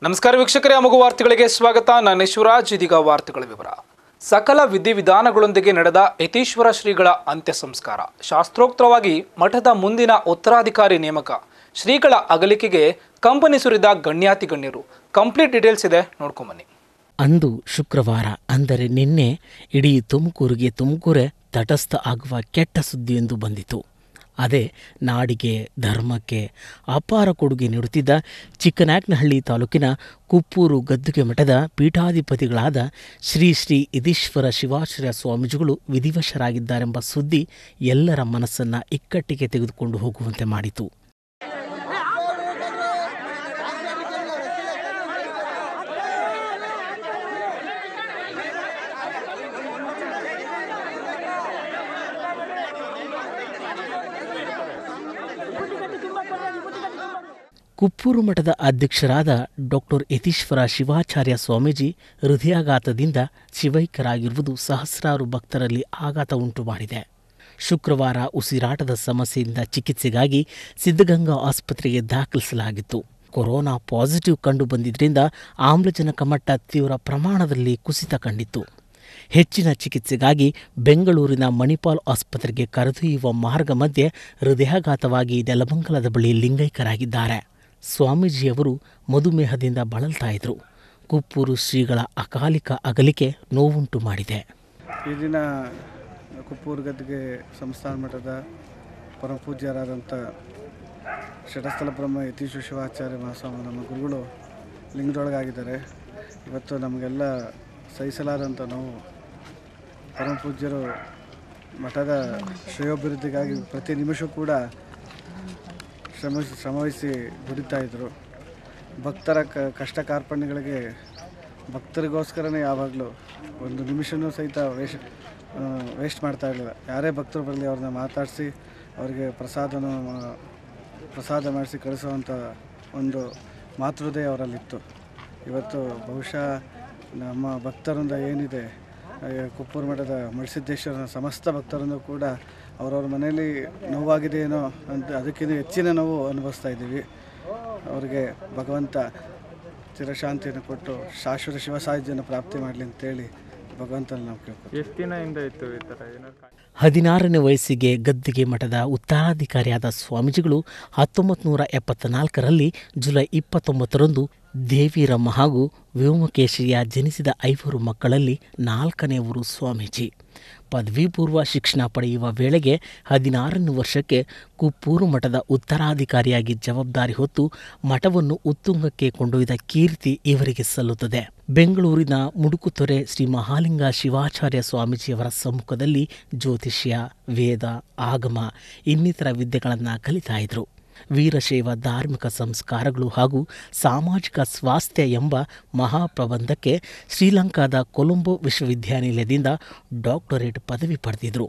ನಮಸ್ಕಾರ ವೀಕ್ಷಕರೇ ಅಮಗು ವಾರ್ತೆಗಳಿಗೆ ಸ್ವಾಗತ ನಾನು ಶಿವರಾಜ್ ಇದೀಗ ವಾರ್ತೆಗಳ ವಿವರ ಸಕಲ ವಿಧಿವಿಧಾನಗಳೊಂದಿಗೆ ನಡೆದ ಯತೀಶ್ವರ ಶ್ರೀಗಳ ಅಂತ್ಯ ಸಂಸ್ಕಾರ ಶಾಸ್ತ್ರೋಕ್ತವಾಗಿ ಮಠದ ಮುಂದಿನ ಉತ್ತರಾಧಿಕಾರಿ ನೇಮಕ ಶ್ರೀಗಳ ಅಗಲಿಕೆಗೆ ಕಂಪನಿ ಸುರಿದ ಗಣ್ಯಾತಿ ಗಣ್ಯರು ಕಂಪ್ಲೀಟ್ ಡೀಟೇಲ್ಸ್ ಇದೆ ನೋಡ್ಕೊಂಬನ್ನಿ ಅಂದು ಶುಕ್ರವಾರ ಅಂದರೆ ನಿನ್ನೆ ಇಡೀ ತುಮಕೂರಿಗೆ ತುಮಕೂರೇ ತಟಸ್ಥ ಆಗುವ ಕೆಟ್ಟ ಸುದ್ದಿಯೊಂದು ಬಂದಿತು ಅದೇ ನಾಡಿಗೆ ಧರ್ಮಕ್ಕೆ ಅಪಾರ ಕೊಡುಗೆ ನೀಡುತ್ತಿದ್ದ ಚಿಕ್ಕನಾಯಕನಹಳ್ಳಿ ತಾಲೂಕಿನ ಕುಪ್ಪೂರು ಗದ್ದುಗೆ ಮಠದ ಪೀಠಾಧಿಪತಿಗಳಾದ ಶ್ರೀ ಶ್ರೀ ಯತೀಶ್ವರ ಶಿವಾಚಾರ್ಯ ಸ್ವಾಮೀಜಿಗಳು ವಿಧಿವಶರಾಗಿದ್ದಾರೆಂಬ ಸುದ್ದಿ ಎಲ್ಲರ ಮನಸ್ಸನ್ನು ಇಕ್ಕಟ್ಟಿಗೆ ತೆಗೆದುಕೊಂಡು ಹೋಗುವಂತೆ ಮಾಡಿತು ಕುಪ್ಪೂರು ಮಠದ ಅಧ್ಯಕ್ಷರಾದ ಡಾಕ್ಟರ್ ಯತೀಶ್ವರ ಶಿವಾಚಾರ್ಯ ಸ್ವಾಮೀಜಿ ಹೃದಯಾಘಾತದಿಂದ ಶಿವೈಕ್ಯರಾಗಿರುವುದು ಸಹಸ್ರಾರು ಭಕ್ತರಲ್ಲಿ ಆಘಾತ ಉಂಟು ಮಾಡಿದೆ ಶುಕ್ರವಾರ ಉಸಿರಾಟದ ಸಮಸ್ಯೆಯಿಂದ ಚಿಕಿತ್ಸೆಗಾಗಿ ಸಿದ್ಧಗಂಗಾ ಆಸ್ಪತ್ರೆಗೆ ದಾಖಲಿಸಲಾಗಿತ್ತು ಕೊರೋನಾ ಪಾಸಿಟಿವ್ ಕಂಡು ಬಂದಿದ್ದರಿಂದ ಆಮ್ಲಜನಕ ಮಟ್ಟ ತೀವ್ರ ಪ್ರಮಾಣದಲ್ಲಿ ಕುಸಿತ ಕಂಡಿತ್ತು ಹೆಚ್ಚಿನ ಚಿಕಿತ್ಸೆಗಾಗಿ ಬೆಂಗಳೂರಿನ ಮಣಿಪಾಲ್ ಆಸ್ಪತ್ರೆಗೆ ಕರೆದೊಯ್ಯುವ ಮಾರ್ಗ ಮಧ್ಯೆ ಹೃದಯಾಘಾತವಾಗಿ ನೆಲಮಂಗಲದ ಬಳಿ ಲಿಂಗೈಕ್ಯರಾಗಿದ್ದಾರೆ ಸ್ವಾಮೀಜಿಯವರು ಮಧುಮೇಹದಿಂದ ಬಳಲ್ತಾ ಇದ್ರು ಕುಪ್ಪೂರು ಶ್ರೀಗಳ ಅಕಾಲಿಕ ಅಗಲಿಕೆ ನೋವುಂಟು ಮಾಡಿದೆ ಈ ದಿನ ಕುಪ್ಪೂರು ಗದ್ದಿಗೆ ಸಂಸ್ಥಾನ ಮಠದ ಪರಮ ಪೂಜ್ಯರಾದಂಥ ಷಟಸ್ಥಲ ಬ್ರಹ್ಮ ಯತೀಶ ಶಿವಾಚಾರ್ಯ ಮಹಾಸ್ವಾಮಿ ನಮ್ಮ ಗುರುಗಳು ಲಿಂಗದೊಳಗಾಗಿದ್ದಾರೆ ಇವತ್ತು ನಮಗೆಲ್ಲ ಸಹಿಸಲಾದಂಥ ನೋವು ಪರಮ ಪೂಜ್ಯರು ಮಠದ ಶ್ರೇಯೋಭಿವೃದ್ಧಿಗಾಗಿ ಪ್ರತಿ ನಿಮಿಷ ಕೂಡ ಶ್ರಮಿಸಿ ಶ್ರಮವಹಿಸಿ ದುಡಿತಾ ಇದ್ದರು ಭಕ್ತರ ಕ ಕಷ್ಟ ಕಾರ್ಪಣ್ಯಗಳಿಗೆ ಭಕ್ತರಿಗೋಸ್ಕರನೇ ಯಾವಾಗಲೂ ಒಂದು ನಿಮಿಷನೂ ಸಹಿತ ವೇಸ್ಟ್ ವೇಸ್ಟ್ ಮಾಡ್ತಾ ಇರಲಿಲ್ಲ ಯಾರೇ ಭಕ್ತರು ಬರಲಿ ಅವ್ರನ್ನ ಮಾತಾಡಿಸಿ ಅವರಿಗೆ ಪ್ರಸಾದನ ಮಾ- ಪ್ರಸಾದ ಮಾಡಿಸಿ ಕಳಿಸುವಂಥ ಒಂದು ಮಾತೃದಯ ಅವರಲ್ಲಿತ್ತು ಇವತ್ತು ಬಹುಶಃ ನಮ್ಮ ಭಕ್ತರಿಂದ ಏನಿದೆ ಆ, ಕುಪ್ಪೂರು ಮಠದ ಮಳಸಿದ್ದೇಶ್ವರನ ಸಮಸ್ತ ಭಕ್ತರನ್ನು ಕೂಡ ಅವರವ್ರ ಮನೆಯಲ್ಲಿ ನೋವಾಗಿದೆಯೇನೋ ಅಂತ ಅದಕ್ಕಿಂತ ಹೆಚ್ಚಿನ ನೋವು ಅನುಭವಿಸ್ತಾ ಇದ್ದೀವಿ ಅವರಿಗೆ ಭಗವಂತ ಚಿರಶಾಂತಿಯನ್ನು ಕೊಟ್ಟು ಶಾಶ್ವತ ಶಿವ ಸಾಹಿತ್ಯವನ್ನು ಪ್ರಾಪ್ತಿ ಮಾಡಲಿ ಅಂತೇಳಿ ಭಗವಂತನ ನಾವು ಕೇಳ್ಕೊತೀವಿ ಎಷ್ಟು ದಿನದಿಂದ ಇತ್ತು ಈ ಥರ ಏನಾದ್ರು ಹದಿನಾರನೇ ವಯಸ್ಸಿಗೆ ಗದ್ದಿಗೆ ಮಠದ ಉತ್ತರಾಧಿಕಾರಿಯಾದ ಸ್ವಾಮೀಜಿಗಳು ಹತ್ತೊಂಬತ್ತು ನೂರ ಎಪ್ಪತ್ತ ನಾಲ್ಕರಲ್ಲಿ ಜುಲೈ ಇಪ್ಪತ್ತೊಂಬತ್ತರಂದು ದೇವಿರಮ್ಮ ಹಾಗೂ ವ್ಯೋಮಕೇಶಿಯ ಜನಿಸಿದ ಐವರು ಮಕ್ಕಳಲ್ಲಿ ನಾಲ್ಕನೆಯವರು ಸ್ವಾಮೀಜಿ ಪದವಿ ಪೂರ್ವ ಶಿಕ್ಷಣ ಪಡೆಯುವ ವೇಳೆಗೆ ಹದಿನಾರನೇ ವರ್ಷಕ್ಕೆ ಕುಪ್ಪೂರು ಮಠದ ಉತ್ತರಾಧಿಕಾರಿಯಾಗಿ ಜವಾಬ್ದಾರಿ ಹೊತ್ತು ಮಠವನ್ನು ಉತ್ತುಂಗಕ್ಕೆ ಕೊಂಡೊಯ್ದ ಕೀರ್ತಿ ಇವರಿಗೆ ಸಲ್ಲುತ್ತದೆ ಬೆಂಗಳೂರಿನ ಮುಡುಕುತೊರೆ ಶ್ರೀ ಮಹಾಲಿಂಗ ಶಿವಾಚಾರ್ಯ ಸ್ವಾಮೀಜಿಯವರ ಸಮ್ಮುಖದಲ್ಲಿ ಜ್ಯೋತಿಷ್ಯ ವೇದ ಆಗಮ ಇನ್ನಿತರ ವಿದ್ಯೆಗಳನ್ನು ಕಲಿತಾ ಇದ್ರು ವೀರಶೈವ ಧಾರ್ಮಿಕ ಸಂಸ್ಕಾರಗಳು ಹಾಗೂ ಸಾಮಾಜಿಕ ಸ್ವಾಸ್ಥ್ಯ ಎಂಬ ಮಹಾಪ್ರಬಂಧಕ್ಕೆ ಶ್ರೀಲಂಕಾದ ಕೊಲಂಬೋ ವಿಶ್ವವಿದ್ಯಾನಿಲಯದಿಂದ ಡಾಕ್ಟರೇಟ್ ಪದವಿ ಪಡೆದಿದ್ರು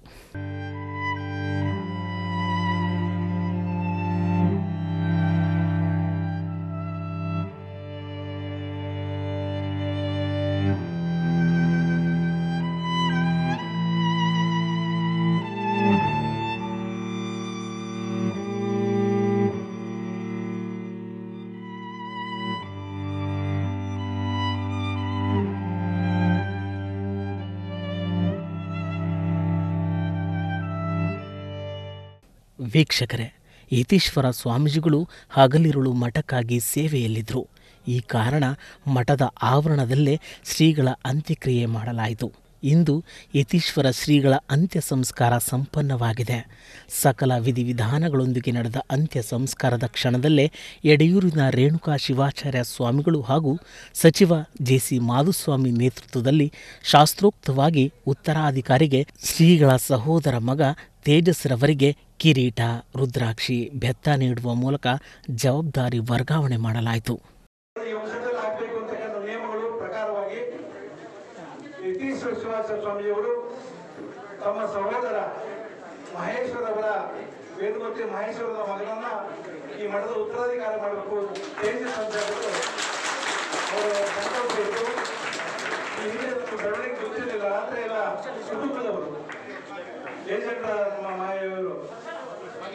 ವೀಕ್ಷಕರೇ ಯತೀಶ್ವರ ಸ್ವಾಮೀಜಿಗಳು ಹಗಲಿರುಳು ಮಠಕ್ಕಾಗಿ ಸೇವೆಯಲ್ಲಿದ್ದರು ಈ ಕಾರಣ ಮಠದ ಆವರಣದಲ್ಲೇ ಶ್ರೀಗಳ ಅಂತ್ಯಕ್ರಿಯೆ ಮಾಡಲಾಯಿತು ಇಂದು ಯತೀಶ್ವರ ಶ್ರೀಗಳ ಅಂತ್ಯ ಸಂಸ್ಕಾರ ಸಂಪನ್ನವಾಗಿದೆ ಸಕಲ ವಿಧಿವಿಧಾನಗಳೊಂದಿಗೆ ನಡೆದ ಅಂತ್ಯ ಸಂಸ್ಕಾರದ ಕ್ಷಣದಲ್ಲೇ ಎಡೆಯೂರಿನ ರೇಣುಕಾ ಶಿವಾಚಾರ್ಯ ಸ್ವಾಮಿಗಳು ಹಾಗೂ ಸಚಿವ ಜೆ ಸಿ ಮಾಧುಸ್ವಾಮಿ ನೇತೃತ್ವದಲ್ಲಿ ಶಾಸ್ತ್ರೋಕ್ತವಾಗಿ ಉತ್ತರಾಧಿಕಾರಿಗೆ ಶ್ರೀಗಳ ಸಹೋದರ ಮಗ ತೇಜಸ್ರವರಿಗೆ ಕಿರೀಟ ರುದ್ರಾಕ್ಷಿ ಬೆತ್ತ ನೀಡುವ ಮೂಲಕ ಜವಾಬ್ದಾರಿ ವರ್ಗಾವಣೆ ಮಾಡಲಾಯಿತು ಈ ವಂಶದಲ್ಲಿ ಆಗಬೇಕು ಅಂತಕ್ಕಂಥ ನಿಯಮಗಳು ಪ್ರಕಾರವಾಗಿ ಯತೀಶ್ವರ ಶಿವಾಚಾರ್ಯ ಸ್ವಾಮಿಯವರು ತಮ್ಮ ಸಹೋದರ ಮಹೇಶ್ವರ ಅವರ ವೇದಮೂರ್ತಿ ಮಹೇಶ್ವರದ ಮಗನನ್ನ ಈ ಮಠದ ಉತ್ತರಾಧಿಕಾರಿ ಮಾಡಬೇಕು ತೇಜಸ್ ಅಂತ ಹೇಳ್ಬಿಟ್ಟು ಅವರ ಸಂಕಲ್ಪ ಇತ್ತು ಈ ಹಿಂದೆ ಒಂದು ಬೆಳವಣಿಗೆ ಗೊತ್ತಿರಲಿಲ್ಲ ಆದರೆ ಎಲ್ಲ ಕುಟುಂಬದವರು ಏಜೆಂಟ್ ನಮ್ಮ ಮಾಯವರು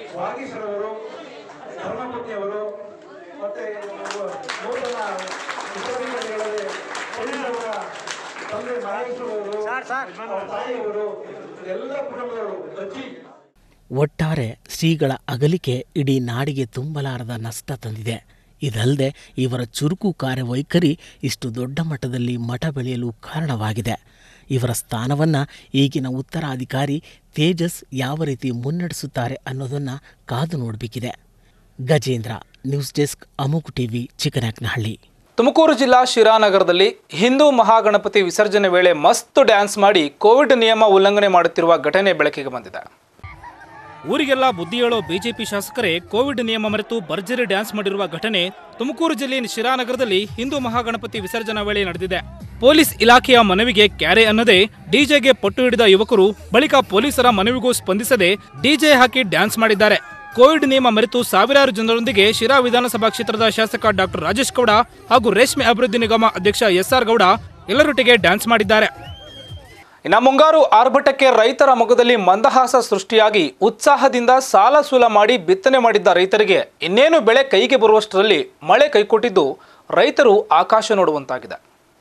ವಾಗೀಶ್ವರವರು ಧರ್ಮಪತ್ನಿಯವರು ಮತ್ತೆ ನೂತನ ಇತರೆ ಕಡೆಗಳಲ್ಲಿ ಅವರ ತಂದೆ ಮಹೇಶ್ವರವರು ಅವರ ತಾಯಿಯವರು ಎಲ್ಲ ಕುಟುಂಬದವರು ಅಜ್ಜಿ ಒಟ್ಟಾರೆ ಶ್ರೀಗಳ ಅಗಲಿಕೆ ಇಡೀ ನಾಡಿಗೆ ತುಂಬಲಾರದ ನಷ್ಟ ತಂದಿದೆ ಇದಲ್ಲದೆ ಇವರ ಚುರುಕು ಕಾರ್ಯವೈಖರಿ ಇಷ್ಟು ದೊಡ್ಡ ಮಟ್ಟದಲ್ಲಿ ಮಠ ಬೆಳೆಯಲು ಕಾರಣವಾಗಿದೆ ಇವರ ಸ್ಥಾನವನ್ನು ಈಗಿನ ಉತ್ತರಾಧಿಕಾರಿ ತೇಜಸ್ ಯಾವ ರೀತಿ ಮುನ್ನಡೆಸುತ್ತಾರೆ ಅನ್ನೋದನ್ನು ಕಾದು ನೋಡಬೇಕಿದೆ Gajendra news desk Amogh TV Chikkanayakanahalli Tumakuru ಜಿಲ್ಲಾ ಶಿರಾನಗರದಲ್ಲಿ ಹಿಂದೂ ಮಹಾಗಣಪತಿ ವಿಸರ್ಜನೆ ವೇಳೆ ಮಸ್ತ್ ಡ್ಯಾನ್ಸ್ ಮಾಡಿ ಕೋವಿಡ್ ನಿಯಮ ಉಲ್ಲಂಘನೆ ಮಾಡುತ್ತಿರುವ ಘಟನೆ ಬೆಳಕಿಗೆ ಬಂದಿದೆ ಊರಿಗೆಲ್ಲ ಬುದ್ಧಿ ಹೇಳೋ ಬಿಜೆಪಿ ಶಾಸಕರೇ ಕೋವಿಡ್ ನಿಯಮ ಮರೆತು ಭರ್ಜರಿ ಡ್ಯಾನ್ಸ್ ಮಾಡಿರುವ ಘಟನೆ ತುಮಕೂರು ಜಿಲ್ಲೆಯ ಶಿರಾನಗರದಲ್ಲಿ ಹಿಂದೂ ಮಹಾಗಣಪತಿ ವಿಸರ್ಜನಾ ವೇಳೆ ನಡೆದಿದೆ ಪೊಲೀಸ್ ಇಲಾಖೆಯ ಮನವಿಗೆ ಕ್ಯಾರೆ ಅನ್ನದೇ ಡಿಜೆಗೆ ಪಟ್ಟು ಹಿಡಿದ ಯುವಕರು ಬಳಿಕ ಪೊಲೀಸರ ಮನವಿಗೂ ಸ್ಪಂದಿಸದೆ ಡಿಜೆ ಹಾಕಿ ಡ್ಯಾನ್ಸ್ ಮಾಡಿದ್ದಾರೆ ಕೋವಿಡ್ ನಿಯಮ ಮರೆತು ಸಾವಿರಾರು ಜನರೊಂದಿಗೆ ಶಿರಾ ವಿಧಾನಸಭಾ ಕ್ಷೇತ್ರದ ಶಾಸಕ ಡಾಕ್ಟರ್ ರಾಜೇಶ್ ಗೌಡ ಹಾಗೂ ರೇಷ್ಮೆ ಅಭಿವೃದ್ಧಿ ನಿಗಮ ಅಧ್ಯಕ್ಷ ಎಸ್ಆರ್ ಗೌಡ ಎಲ್ಲರೊಟ್ಟಿಗೆ ಡ್ಯಾನ್ಸ್ ಮಾಡಿದ್ದಾರೆ ಇನ್ನು ಮುಂಗಾರು ಆರ್ಭಟಕ್ಕೆ ರೈತರ ಮೊಗದಲ್ಲಿ ಮಂದಹಾಸ ಸೃಷ್ಟಿಯಾಗಿ ಉತ್ಸಾಹದಿಂದ ಸಾಲ ಸೂಲ ಮಾಡಿ ಬಿತ್ತನೆ ಮಾಡಿದ್ದ ರೈತರಿಗೆ ಇನ್ನೇನು ಬೆಳೆ ಕೈಗೆ ಬರುವಷ್ಟರಲ್ಲಿ ಮಳೆ ಕೈಕೊಟ್ಟಿದ್ದು ರೈತರು ಆಕಾಶ ನೋಡುವಂತಾಗಿದೆ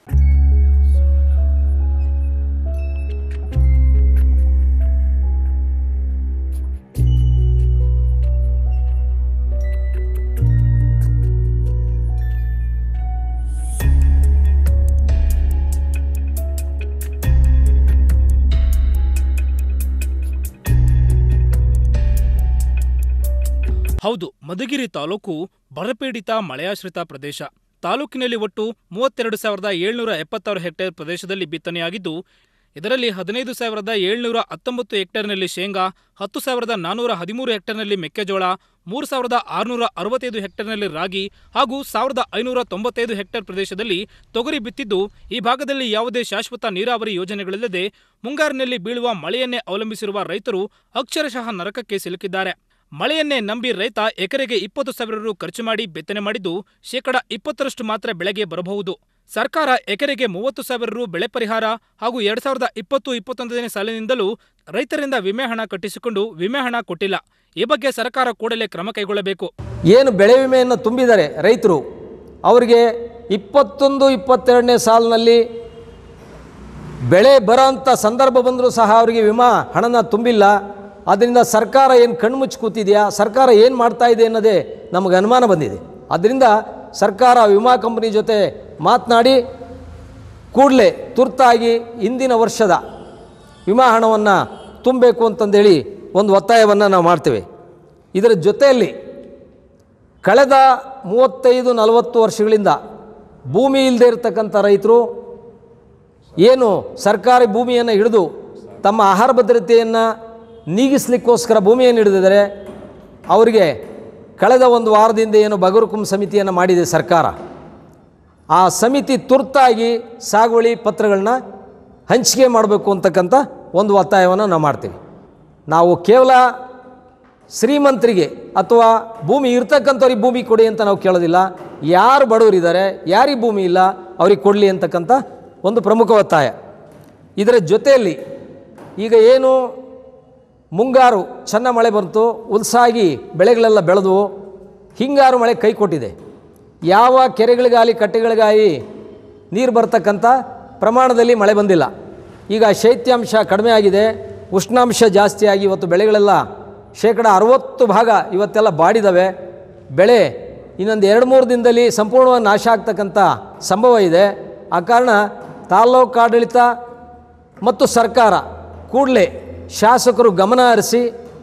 ಹೌದು ಮಧುಗಿರಿ ತಾಲೂಕು ಬರಪೀಡಿತ ಮಳೆಯಾಶ್ರಿತ ಪ್ರದೇಶ ತಾಲೂಕಿನಲ್ಲಿ ಒಟ್ಟು ಮೂವತ್ತೆರಡು ಸಾವಿರದ ಏಳ್ನೂರ ಎಪ್ಪತ್ತಾರು ಹೆಕ್ಟೇರ್ ಪ್ರದೇಶದಲ್ಲಿ ಬಿತ್ತನೆಯಾಗಿದ್ದು ಇದರಲ್ಲಿ ಹದಿನೈದು ಸಾವಿರದ ಏಳ್ನೂರ ಹತ್ತೊಂಬತ್ತು ಹೆಕ್ಟೇರ್ನಲ್ಲಿ ಶೇಂಗಾ ಹತ್ತು ಸಾವಿರದ ನಾನ್ನೂರ ಹದಿಮೂರು ಹೆಕ್ಟೇರ್ನಲ್ಲಿ ಮೆಕ್ಕೆಜೋಳ ಮೂರು ಸಾವಿರದ ಆರುನೂರ ಅರವತ್ತೈದು ಹೆಕ್ಟೇರ್ನಲ್ಲಿ ರಾಗಿ ಹಾಗೂ ಸಾವಿರದ ಐನೂರ ತೊಂಬತ್ತೈದು ಹೆಕ್ಟೇರ್ ಪ್ರದೇಶದಲ್ಲಿ ತೊಗರಿ ಬಿತ್ತಿದ್ದು ಈ ಭಾಗದಲ್ಲಿ ಯಾವುದೇ ಶಾಶ್ವತ ನೀರಾವರಿ ಯೋಜನೆಗಳಿಲ್ಲದೆ ಮುಂಗಾರಿನಲ್ಲಿ ಬೀಳುವ ಮಳೆಯನ್ನೇ ಅವಲಂಬಿಸಿರುವ ರೈತರು ಅಕ್ಷರಶಃ ನರಕಕ್ಕೆ ಸಿಲುಕಿದ್ದಾರೆ ಮಳೆಯನ್ನೇ ನಂಬಿ ರೈತ ಎಕರೆಗೆ ಇಪ್ಪತ್ತು ಸಾವಿರ ರು ಖರ್ಚು ಮಾಡಿ ಬಿತ್ತನೆ ಮಾಡಿದ್ದು ಶೇಕಡ ಇಪ್ಪತ್ತರಷ್ಟು ಮಾತ್ರ ಬೆಳೆಗೆ ಬರಬಹುದು ಸರ್ಕಾರ ಎಕರೆಗೆ ಮೂವತ್ತು ಸಾವಿರ ರು ಬೆಳೆ ಪರಿಹಾರ ಹಾಗೂ ಎರಡ್ ಸಾವಿರದ ಇಪ್ಪತ್ತು ಇಪ್ಪತ್ತೊಂದನೇ ಸಾಲಿನಿಂದಲೂ ರೈತರಿಂದ ವಿಮೆ ಹಣ ಕಟ್ಟಿಸಿಕೊಂಡು ವಿಮೆ ಹಣ ಕೊಟ್ಟಿಲ್ಲ ಈ ಬಗ್ಗೆ ಸರ್ಕಾರ ಕೂಡಲೇ ಕ್ರಮ ಕೈಗೊಳ್ಳಬೇಕು ಏನು ಬೆಳೆ ವಿಮೆಯನ್ನು ತುಂಬಿದ್ದಾರೆ ರೈತರು ಅವರಿಗೆ ಇಪ್ಪತ್ತೊಂದು ಇಪ್ಪತ್ತೆರಡನೇ ಸಾಲಿನಲ್ಲಿ ಬೆಳೆ ಬರೋಂಥ ಸಂದರ್ಭ ಬಂದರೂ ಸಹ ಅವರಿಗೆ ವಿಮಾ ಹಣನ ತುಂಬಿಲ್ಲ ಅದರಿಂದ ಸರ್ಕಾರ ಏನು ಕಣ್ಮುಚ್ಚಿ ಕೂತಿದೆಯಾ ಸರ್ಕಾರ ಏನು ಮಾಡ್ತಾ ಇದೆ ಅನ್ನೋದೇ ನಮಗೆ ಅನುಮಾನ ಬಂದಿದೆ ಅದರಿಂದ ಸರ್ಕಾರ ವಿಮಾ ಕಂಪನಿ ಜೊತೆ ಮಾತನಾಡಿ ಕೂಡಲೇ ತುರ್ತಾಗಿ ಇಂದಿನ ವರ್ಷದ ವಿಮಾ ಹಣವನ್ನು ತುಂಬಬೇಕು ಅಂತಂದೇಳಿ ಒಂದು ಒತ್ತಾಯವನ್ನು ನಾವು ಮಾಡ್ತೇವೆ ಇದರ ಜೊತೆಯಲ್ಲಿ ಕಳೆದ ಮೂವತ್ತೈದು ನಲವತ್ತು ವರ್ಷಗಳಿಂದ ಭೂಮಿ ಇಲ್ಲದೆ ಇರತಕ್ಕಂಥ ರೈತರು ಏನು ಸರ್ಕಾರಿ ಭೂಮಿಯನ್ನು ಹಿಡಿದು ತಮ್ಮ ಆಹಾರ ಭದ್ರತೆಯನ್ನು ನೀಗಿಸ್ಲಿಕ್ಕೋಸ್ಕರ ಭೂಮಿಯನ್ನು ಹಿಡಿದಿದ್ದಾರೆ ಅವರಿಗೆ ಕಳೆದ ಒಂದು ವಾರದಿಂದ ಏನು ಬಗರುಕುಂ ಸಮಿತಿಯನ್ನು ಮಾಡಿದೆ ಸರ್ಕಾರ ಆ ಸಮಿತಿ ತುರ್ತಾಗಿ ಸಾಗುವಳಿ ಪತ್ರಗಳನ್ನ ಹಂಚಿಕೆ ಮಾಡಬೇಕು ಅಂತಕ್ಕಂಥ ಒಂದು ಒತ್ತಾಯವನ್ನು ನಾವು ಮಾಡ್ತೀವಿ ನಾವು ಕೇವಲ ಶ್ರೀಮಂತರಿಗೆ ಅಥವಾ ಭೂಮಿ ಇರ್ತಕ್ಕಂಥವ್ರಿಗೆ ಭೂಮಿ ಕೊಡಿ ಅಂತ ನಾವು ಕೇಳೋದಿಲ್ಲ ಯಾರು ಬಡವರಿದ್ದಾರೆ ಯಾರಿಗೆ ಭೂಮಿ ಇಲ್ಲ ಅವ್ರಿಗೆ ಕೊಡಲಿ ಅಂತಕ್ಕಂಥ ಒಂದು ಪ್ರಮುಖ ಒತ್ತಾಯ ಇದರ ಜೊತೆಯಲ್ಲಿ ಈಗ ಏನು ಮುಂಗಾರು ಚೆನ್ನ ಮಳೆ ಬಂತು ಉಲ್ಸಾಗಿ ಬೆಳೆಗಳೆಲ್ಲ ಬೆಳೆದು ಹಿಂಗಾರು ಮಳೆ ಕೈ ಕೊಟ್ಟಿದೆ ಯಾವ ಕೆರೆಗಳಿಗಾಗಲಿ ಕಟ್ಟೆಗಳಿಗಾಗಲಿ ನೀರು ಬರ್ತಕ್ಕಂಥ ಪ್ರಮಾಣದಲ್ಲಿ ಮಳೆ ಬಂದಿಲ್ಲ ಈಗ ಶೈತ್ಯಾಂಶ ಕಡಿಮೆ ಆಗಿದೆ ಉಷ್ಣಾಂಶ ಜಾಸ್ತಿಯಾಗಿ ಇವತ್ತು ಬೆಳೆಗಳೆಲ್ಲ ಶೇಕಡ ಅರವತ್ತು ಭಾಗ ಇವತ್ತೆಲ್ಲ ಬಾಡಿದವೆ ಬೆಳೆ ಇನ್ನೊಂದು ಎರಡು ಮೂರು ದಿನದಲ್ಲಿ ಸಂಪೂರ್ಣವಾಗಿ ನಾಶ ಆಗ್ತಕ್ಕಂಥ ಸಂಭವ ಇದೆ ಆ ಕಾರಣ ತಾಲ್ಲೂಕು ಆಡಳಿತ ಮತ್ತು ಸರ್ಕಾರ ಕೂಡಲೇ ಶಾಸಕರು ಗಮನ ಹರಿಸಿ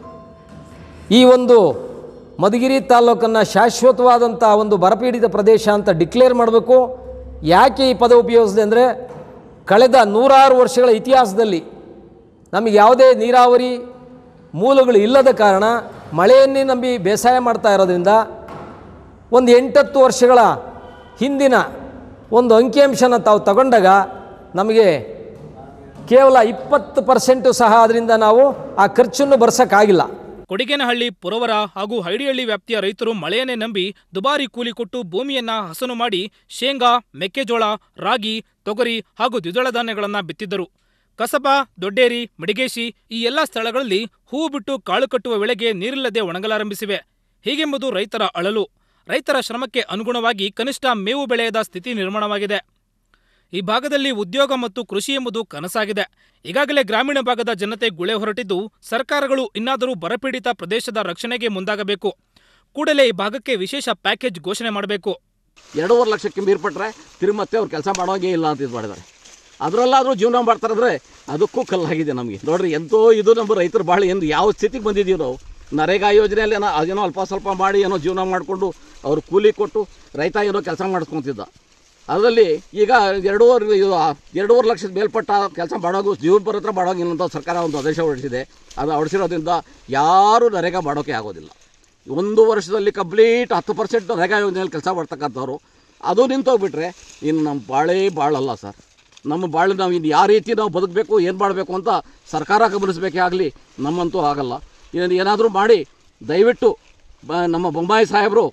ಈ ಒಂದು ಮಧುಗಿರಿ ತಾಲ್ಲೂಕನ್ನು ಶಾಶ್ವತವಾದಂಥ ಒಂದು ಬರಪೀಡಿತ ಪ್ರದೇಶ ಅಂತ ಡಿಕ್ಲೇರ್ ಮಾಡಬೇಕು ಯಾಕೆ ಈ ಪದ ಉಪಯೋಗಿಸಿದೆ ಅಂದರೆ ಕಳೆದ ನೂರಾರು ವರ್ಷಗಳ ಇತಿಹಾಸದಲ್ಲಿ ನಮಗೆ ಯಾವುದೇ ನೀರಾವರಿ ಮೂಲಗಳು ಇಲ್ಲದ ಕಾರಣ ಮಳೆಯನ್ನೇ ನಂಬಿ ಬೇಸಾಯ ಮಾಡ್ತಾ ಇರೋದ್ರಿಂದ ಒಂದು ಎಂಟತ್ತು ವರ್ಷಗಳ ಹಿಂದಿನ ಒಂದು ಅಂಕಿಅಂಶನ ತಾವು ತಗೊಂಡಾಗ ನಮಗೆ ಕೇವಲ ಇಪ್ಪತ್ತು ಪರ್ಸೆಂಟು ಸಹ ಅದರಿಂದ ನಾವು ಆ ಖರ್ಚನ್ನು ಬರ್ಸೋಕ್ಕಾಗಿಲ್ಲ ಕೊಡಿಗೇನಹಳ್ಳಿ ಪುರವರ ಹಾಗೂ ಹೈಡಿಹಳ್ಳಿ ವ್ಯಾಪ್ತಿಯ ರೈತರು ಮಳೆಯನ್ನೇ ನಂಬಿ ದುಬಾರಿ ಕೂಲಿ ಕೊಟ್ಟು ಭೂಮಿಯನ್ನ ಹಸನು ಮಾಡಿ ಶೇಂಗಾ ಮೆಕ್ಕೆಜೋಳ ರಾಗಿ ತೊಗರಿ ಹಾಗೂ ದ್ವಿದಳ ಧಾನ್ಯಗಳನ್ನ ಬಿತ್ತಿದ್ದರು ಕಸಬಾ ದೊಡ್ಡೇರಿ ಮಿಡಿಗೇಶಿ ಈ ಎಲ್ಲ ಸ್ಥಳಗಳಲ್ಲಿ ಹೂವು ಬಿಟ್ಟು ಕಾಳು ಕಟ್ಟುವ ವೇಳೆಗೆ ನೀರಿಲ್ಲದೆ ಒಣಗಲಾರಂಭಿಸಿವೆ ಹೀಗೆಂಬುದು ರೈತರ ಅಳಲು ರೈತರ ಶ್ರಮಕ್ಕೆ ಅನುಗುಣವಾಗಿ ಕನಿಷ್ಠ ಮೇವು ಬೆಳೆಯದ ಸ್ಥಿತಿ ನಿರ್ಮಾಣವಾಗಿದೆ ಈ ಭಾಗದಲ್ಲಿ ಉದ್ಯೋಗ ಮತ್ತು ಕೃಷಿ ಎಂಬುದು ಕನಸಾಗಿದೆ ಈಗಾಗಲೇ ಗ್ರಾಮೀಣ ಭಾಗದ ಜನತೆ ಗುಳೆ ಹೊರಟಿದ್ದು ಸರ್ಕಾರಗಳು ಇನ್ನಾದರೂ ಬರಪೀಡಿತ ಪ್ರದೇಶದ ರಕ್ಷಣೆಗೆ ಮುಂದಾಗಬೇಕು ಕೂಡಲೇ ಈ ಭಾಗಕ್ಕೆ ವಿಶೇಷ ಪ್ಯಾಕೇಜ್ ಘೋಷಣೆ ಮಾಡಬೇಕು ಎರಡೂವರೆ ಲಕ್ಷಕ್ಕೆ ಮೀರ್ಪಟ್ರೆ ತಿರುಗಿ ಮತ್ತೆ ಅವ್ರು ಕೆಲಸ ಮಾಡೋಂಗೇ ಇಲ್ಲ ಅಂತ ಇದು ಮಾಡಿದ್ದಾರೆ ಅದರಲ್ಲಾದರೂ ಜೀವನ ಮಾಡ್ತಾರಂದ್ರೆ ಅದಕ್ಕೂ ಕಲ್ಲಾಗಿದೆ ನಮಗೆ ನೋಡ್ರಿ ಎಂತೋ ಇದು ನಮ್ಮ ರೈತರು ಭಾಳ ಎಂದು ಯಾವ ಸ್ಥಿತಿಗೆ ಬಂದಿದ್ದೀವಿ ನಾವು ನರೇಗಾ ಯೋಜನೆಯಲ್ಲಿ ಏನೋ ಅದೇನೋ ಅಲ್ಪ ಸ್ವಲ್ಪ ಮಾಡಿ ಏನೋ ಜೀವನ ಮಾಡಿಕೊಂಡು ಅವ್ರು ಕೂಲಿ ಕೊಟ್ಟು ರೈತ ಏನೋ ಕೆಲಸ ಮಾಡಿಸ್ಕೊತಿದ್ದ ಅದರಲ್ಲಿ ಈಗ ಎರಡೂವರೆ ಇದು ಎರಡೂವರೆ ಲಕ್ಷದ ಮೇಲ್ಪಟ್ಟ ಕೆಲಸ ಮಾಡೋದು ಜೀವನ ಹತ್ರ ಮಾಡೋಂಗಿಲ್ಲ ಅಂತ ಸರ್ಕಾರ ಒಂದು ಆದೇಶ ಹೊರಡಿಸಿದೆ ಅದು ಹೊರಡಿಸಿರೋದ್ರಿಂದ ಯಾರೂ ನರೇಗಾ ಮಾಡೋಕ್ಕೆ ಆಗೋದಿಲ್ಲ ಒಂದು ವರ್ಷದಲ್ಲಿ ಕಂಪ್ಲೀಟ್ ಹತ್ತು ಪರ್ಸೆಂಟ್ ನರೇಗಾ ಯೋಜನೆಯಲ್ಲಿ ಕೆಲಸ ಮಾಡ್ತಕ್ಕಂಥವ್ರು ಅದು ನಿಂತೋಗ್ಬಿಟ್ರೆ ಇನ್ನು ನಮ್ಮ ಬಾಳೇ ಬಾಳಲ್ಲ ಸರ್ ನಮ್ಮ ಬಾಳು ನಾವು ಇನ್ನು ಯಾವ ರೀತಿ ನಾವು ಬದುಕಬೇಕು ಏನು ಮಾಡಬೇಕು ಅಂತ ಸರ್ಕಾರ ಗಮನಿಸಬೇಕೇ ಆಗಲಿ ನಮ್ಮಂತೂ ಆಗಲ್ಲ ಏನು ಏನಾದರೂ ಮಾಡಿ ದಯವಿಟ್ಟು ಬ ನಮ್ಮ ಬೊಮ್ಮಾಯಿ ಸಾಹೇಬರು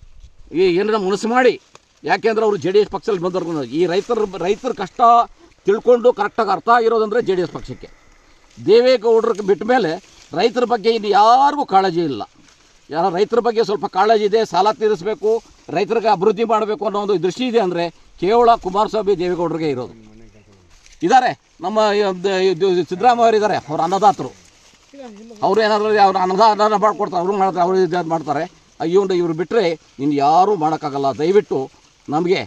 ಈ ಏನಾರ ಮನಸ್ಸು ಮಾಡಿ ಯಾಕೆಂದ್ರೆ ಅವರು ಜೆ ಡಿ ಎಸ್ ಪಕ್ಷದಲ್ಲಿ ಬಂದವ್ರು ಈ ರೈತರ ರೈತರ ಕಷ್ಟ ತಿಳ್ಕೊಂಡು ಕರೆಕ್ಟಾಗಿ ಅರ್ಥ ಆಗಿರೋದಂದರೆ ಜೆ ಡಿ ಎಸ್ ಪಕ್ಷಕ್ಕೆ ದೇವೇಗೌಡರಿಗೆ ಬಿಟ್ಟ ಮೇಲೆ ರೈತರ ಬಗ್ಗೆ ಇನ್ನು ಯಾರಿಗೂ ಕಾಳಜಿ ಇಲ್ಲ ಯಾರ ರೈತರ ಬಗ್ಗೆ ಸ್ವಲ್ಪ ಕಾಳಜಿ ಇದೆ ಸಾಲ ತೀರಿಸಬೇಕು ರೈತರಿಗೆ ಅಭಿವೃದ್ಧಿ ಮಾಡಬೇಕು ಅನ್ನೋ ಒಂದು ದೃಷ್ಟಿ ಇದೆ ಅಂದರೆ ಕೇವಲ ಕುಮಾರಸ್ವಾಮಿ ದೇವೇಗೌಡರಿಗೆ ಇರೋದು ಇದ್ದಾರೆ ನಮ್ಮ ಇದು- ಇದು ಸಿದ್ದರಾಮಯ್ಯ ಅವರು ಇದ್ದಾರೆ ಅವ್ರ ಅನ್ನದಾತರು ಅವ್ರು ಏನಾದರೂ ಅವ್ರು ಅನ್ನದಾನ ಮಾಡ್ಕೊಡ್ತಾರೆ ಅವರು ಮಾಡ್ತಾರೆ ಅವರು ಇದು ಮಾಡ್ತಾರೆ ಇವ್ನು ಇವ್ರು ಬಿಟ್ಟರೆ ಇನ್ನು ಯಾರೂ ಮಾಡೋಕ್ಕಾಗಲ್ಲ ದಯವಿಟ್ಟು ನಮಗೆ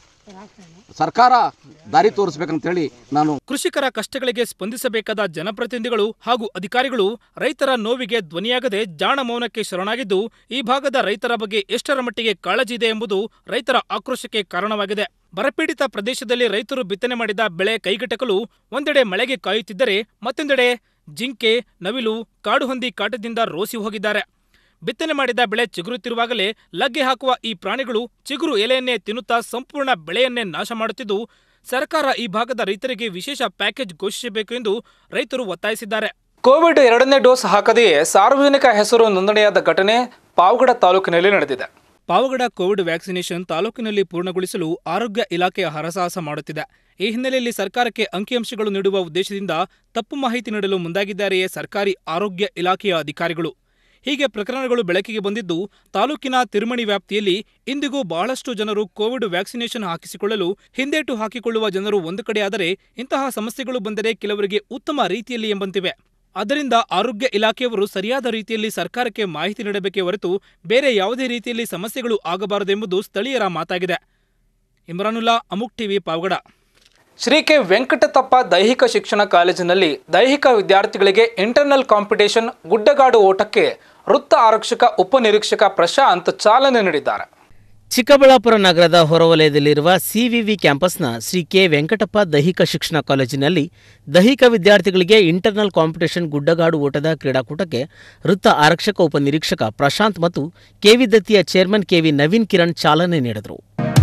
ಸರ್ಕಾರ ದಾರಿ ತೋರಿಸ್ಬೇಕಂತೇಳಿ ನಾನು ಕೃಷಿಕರ ಕಷ್ಟಗಳಿಗೆ ಸ್ಪಂದಿಸಬೇಕಾದ ಜನಪ್ರತಿನಿಧಿಗಳು ಹಾಗೂ ಅಧಿಕಾರಿಗಳು ರೈತರ ನೋವಿಗೆ ಧ್ವನಿಯಾಗದೆ ಜಾಣ ಮೌನಕ್ಕೆ ಶರಣಾಗಿದ್ದು ಈ ಭಾಗದ ರೈತರ ಬಗ್ಗೆ ಎಷ್ಟರ ಮಟ್ಟಿಗೆ ಕಾಳಜಿ ಇದೆ ಎಂಬುದು ರೈತರ ಆಕ್ರೋಶಕ್ಕೆ ಕಾರಣವಾಗಿದೆ ಬರಪೀಡಿತ ಪ್ರದೇಶದಲ್ಲಿ ರೈತರು ಬಿತ್ತನೆ ಮಾಡಿದ ಬೆಳೆ ಕೈಗೆಟಕಲು ಒಂದೆಡೆ ಮಳೆಗೆ ಕಾಯುತ್ತಿದ್ದರೆ ಮತ್ತೊಂದೆಡೆ ಜಿಂಕೆ ನವಿಲು ಕಾಡುಹಂದಿ ಕಾಟದಿಂದ ರೋಸಿ ಹೋಗಿದ್ದಾರೆ ಬಿತ್ತನೆ ಮಾಡಿದ ಬೆಳೆ ಚಿಗುರುತ್ತಿರುವಾಗಲೇ ಲಗ್ಗೆ ಹಾಕುವ ಈ ಪ್ರಾಣಿಗಳು ಚಿಗುರು ಎಲೆಯನ್ನೇ ತಿನ್ನುತ್ತಾ ಸಂಪೂರ್ಣ ಬೆಳೆಯನ್ನೇ ನಾಶ ಮಾಡುತ್ತಿದ್ದು ಸರ್ಕಾರ ಈ ಭಾಗದ ರೈತರಿಗೆ ವಿಶೇಷ ಪ್ಯಾಕೇಜ್ ಘೋಷಿಸಬೇಕು ಎಂದು ರೈತರು ಒತ್ತಾಯಿಸಿದ್ದಾರೆ ಕೋವಿಡ್ ಎರಡನೇ ಡೋಸ್ ಹಾಕದೆಯೇ ಸಾರ್ವಜನಿಕ ಹೆಸರು ನೋಂದಣಿಯಾದ ಘಟನೆ ಪಾವಗಡ ತಾಲೂಕಿನಲ್ಲಿ ನಡೆದಿದೆ ಪಾವಗಡ ಕೋವಿಡ್ ವ್ಯಾಕ್ಸಿನೇಷನ್ ತಾಲೂಕಿನಲ್ಲಿ ಪೂರ್ಣಗೊಳಿಸಲು ಆರೋಗ್ಯ ಇಲಾಖೆ ಹರಸಾಹಸ ಮಾಡುತ್ತಿದೆ ಈ ಹಿನ್ನೆಲೆಯಲ್ಲಿ ಸರ್ಕಾರಕ್ಕೆ ಅಂಕಿಅಂಶಗಳು ನೀಡುವ ಉದ್ದೇಶದಿಂದ ತಪ್ಪು ಮಾಹಿತಿ ನೀಡಲು ಮುಂದಾಗಿದ್ದಾರೆಯೇ ಸರ್ಕಾರಿ ಆರೋಗ್ಯ ಇಲಾಖೆಯ ಅಧಿಕಾರಿಗಳು ಹೀಗೆ ಪ್ರಕರಣಗಳು ಬೆಳಕಿಗೆ ಬಂದಿದ್ದು ತಾಲೂಕಿನ ತಿರುಮಣಿ ವ್ಯಾಪ್ತಿಯಲ್ಲಿ ಇಂದಿಗೂ ಬಹಳಷ್ಟು ಜನರು ಕೋವಿಡ್ ವ್ಯಾಕ್ಸಿನೇಷನ್ ಹಾಕಿಸಿಕೊಳ್ಳಲು ಹಿಂದೇಟು ಹಾಕಿಕೊಳ್ಳುವ ಜನರು ಒಂದು ಕಡೆಯಾದರೆ ಇಂತಹ ಸಮಸ್ಯೆಗಳು ಬಂದರೆ ಕೆಲವರಿಗೆ ಉತ್ತಮ ರೀತಿಯಲ್ಲಿ ಎಂಬಂತಿವೆ ಆದ್ದರಿಂದ ಆರೋಗ್ಯ ಇಲಾಖೆಯವರು ಸರಿಯಾದ ರೀತಿಯಲ್ಲಿ ಸರ್ಕಾರಕ್ಕೆ ಮಾಹಿತಿ ನೀಡಬೇಕೇ ಹೊರತು ಬೇರೆ ಯಾವುದೇ ರೀತಿಯಲ್ಲಿ ಸಮಸ್ಯೆಗಳು ಆಗಬಾರದೆಂಬುದು ಸ್ಥಳೀಯರ ಮಾತಾಗಿದೆ ಇಮ್ರಾನುಲ್ಲಾ ಅಮುಕ್ ಟಿವಿ ಪಾವಗಡ ಶ್ರೀ ಕೆ ವೆಂಕಟತಪ್ಪ ದೈಹಿಕ ಶಿಕ್ಷಣ ಕಾಲೇಜಿನಲ್ಲಿ ದೈಹಿಕ ವಿದ್ಯಾರ್ಥಿಗಳಿಗೆ ಇಂಟರ್ನಲ್ ಕಾಂಪಿಟೇಷನ್ ಗುಡ್ಡಗಾಡು ಓಟಕ್ಕೆ ವೃತ್ತ ಆರಕ್ಷಕ ಉಪನಿರೀಕ್ಷಕ ಪ್ರಶಾಂತ್ ಚಾಲನೆ ನೀಡಿದ್ದಾರೆ ಚಿಕ್ಕಬಳ್ಳಾಪುರ ನಗರದ ಹೊರವಲಯದಲ್ಲಿರುವ ಸಿವಿವಿ ಕ್ಯಾಂಪಸ್ನ ಶ್ರೀ ಕೆ ವೆಂಕಟಪ್ಪ ದೈಹಿಕ ಶಿಕ್ಷಣ ಕಾಲೇಜಿನಲ್ಲಿ ದೈಹಿಕ ವಿದ್ಯಾರ್ಥಿಗಳಿಗೆ ಇಂಟರ್ನಲ್ ಕಾಂಪಿಟೇಷನ್ ಗುಡ್ಡಗಾಡು ಓಟದ ಕ್ರೀಡಾಕೂಟಕ್ಕೆ ವೃತ್ತ ಆರಕ್ಷಕ ಉಪನಿರೀಕ್ಷಕ ಪ್ರಶಾಂತ್ ಮತ್ತು ಕೆವಿ ದತ್ತಿಯ ಚೇರ್ಮನ್ ಕೆವಿ ನವೀನ್ ಕಿರಣ್ ಚಾಲನೆ ನೀಡಿದರು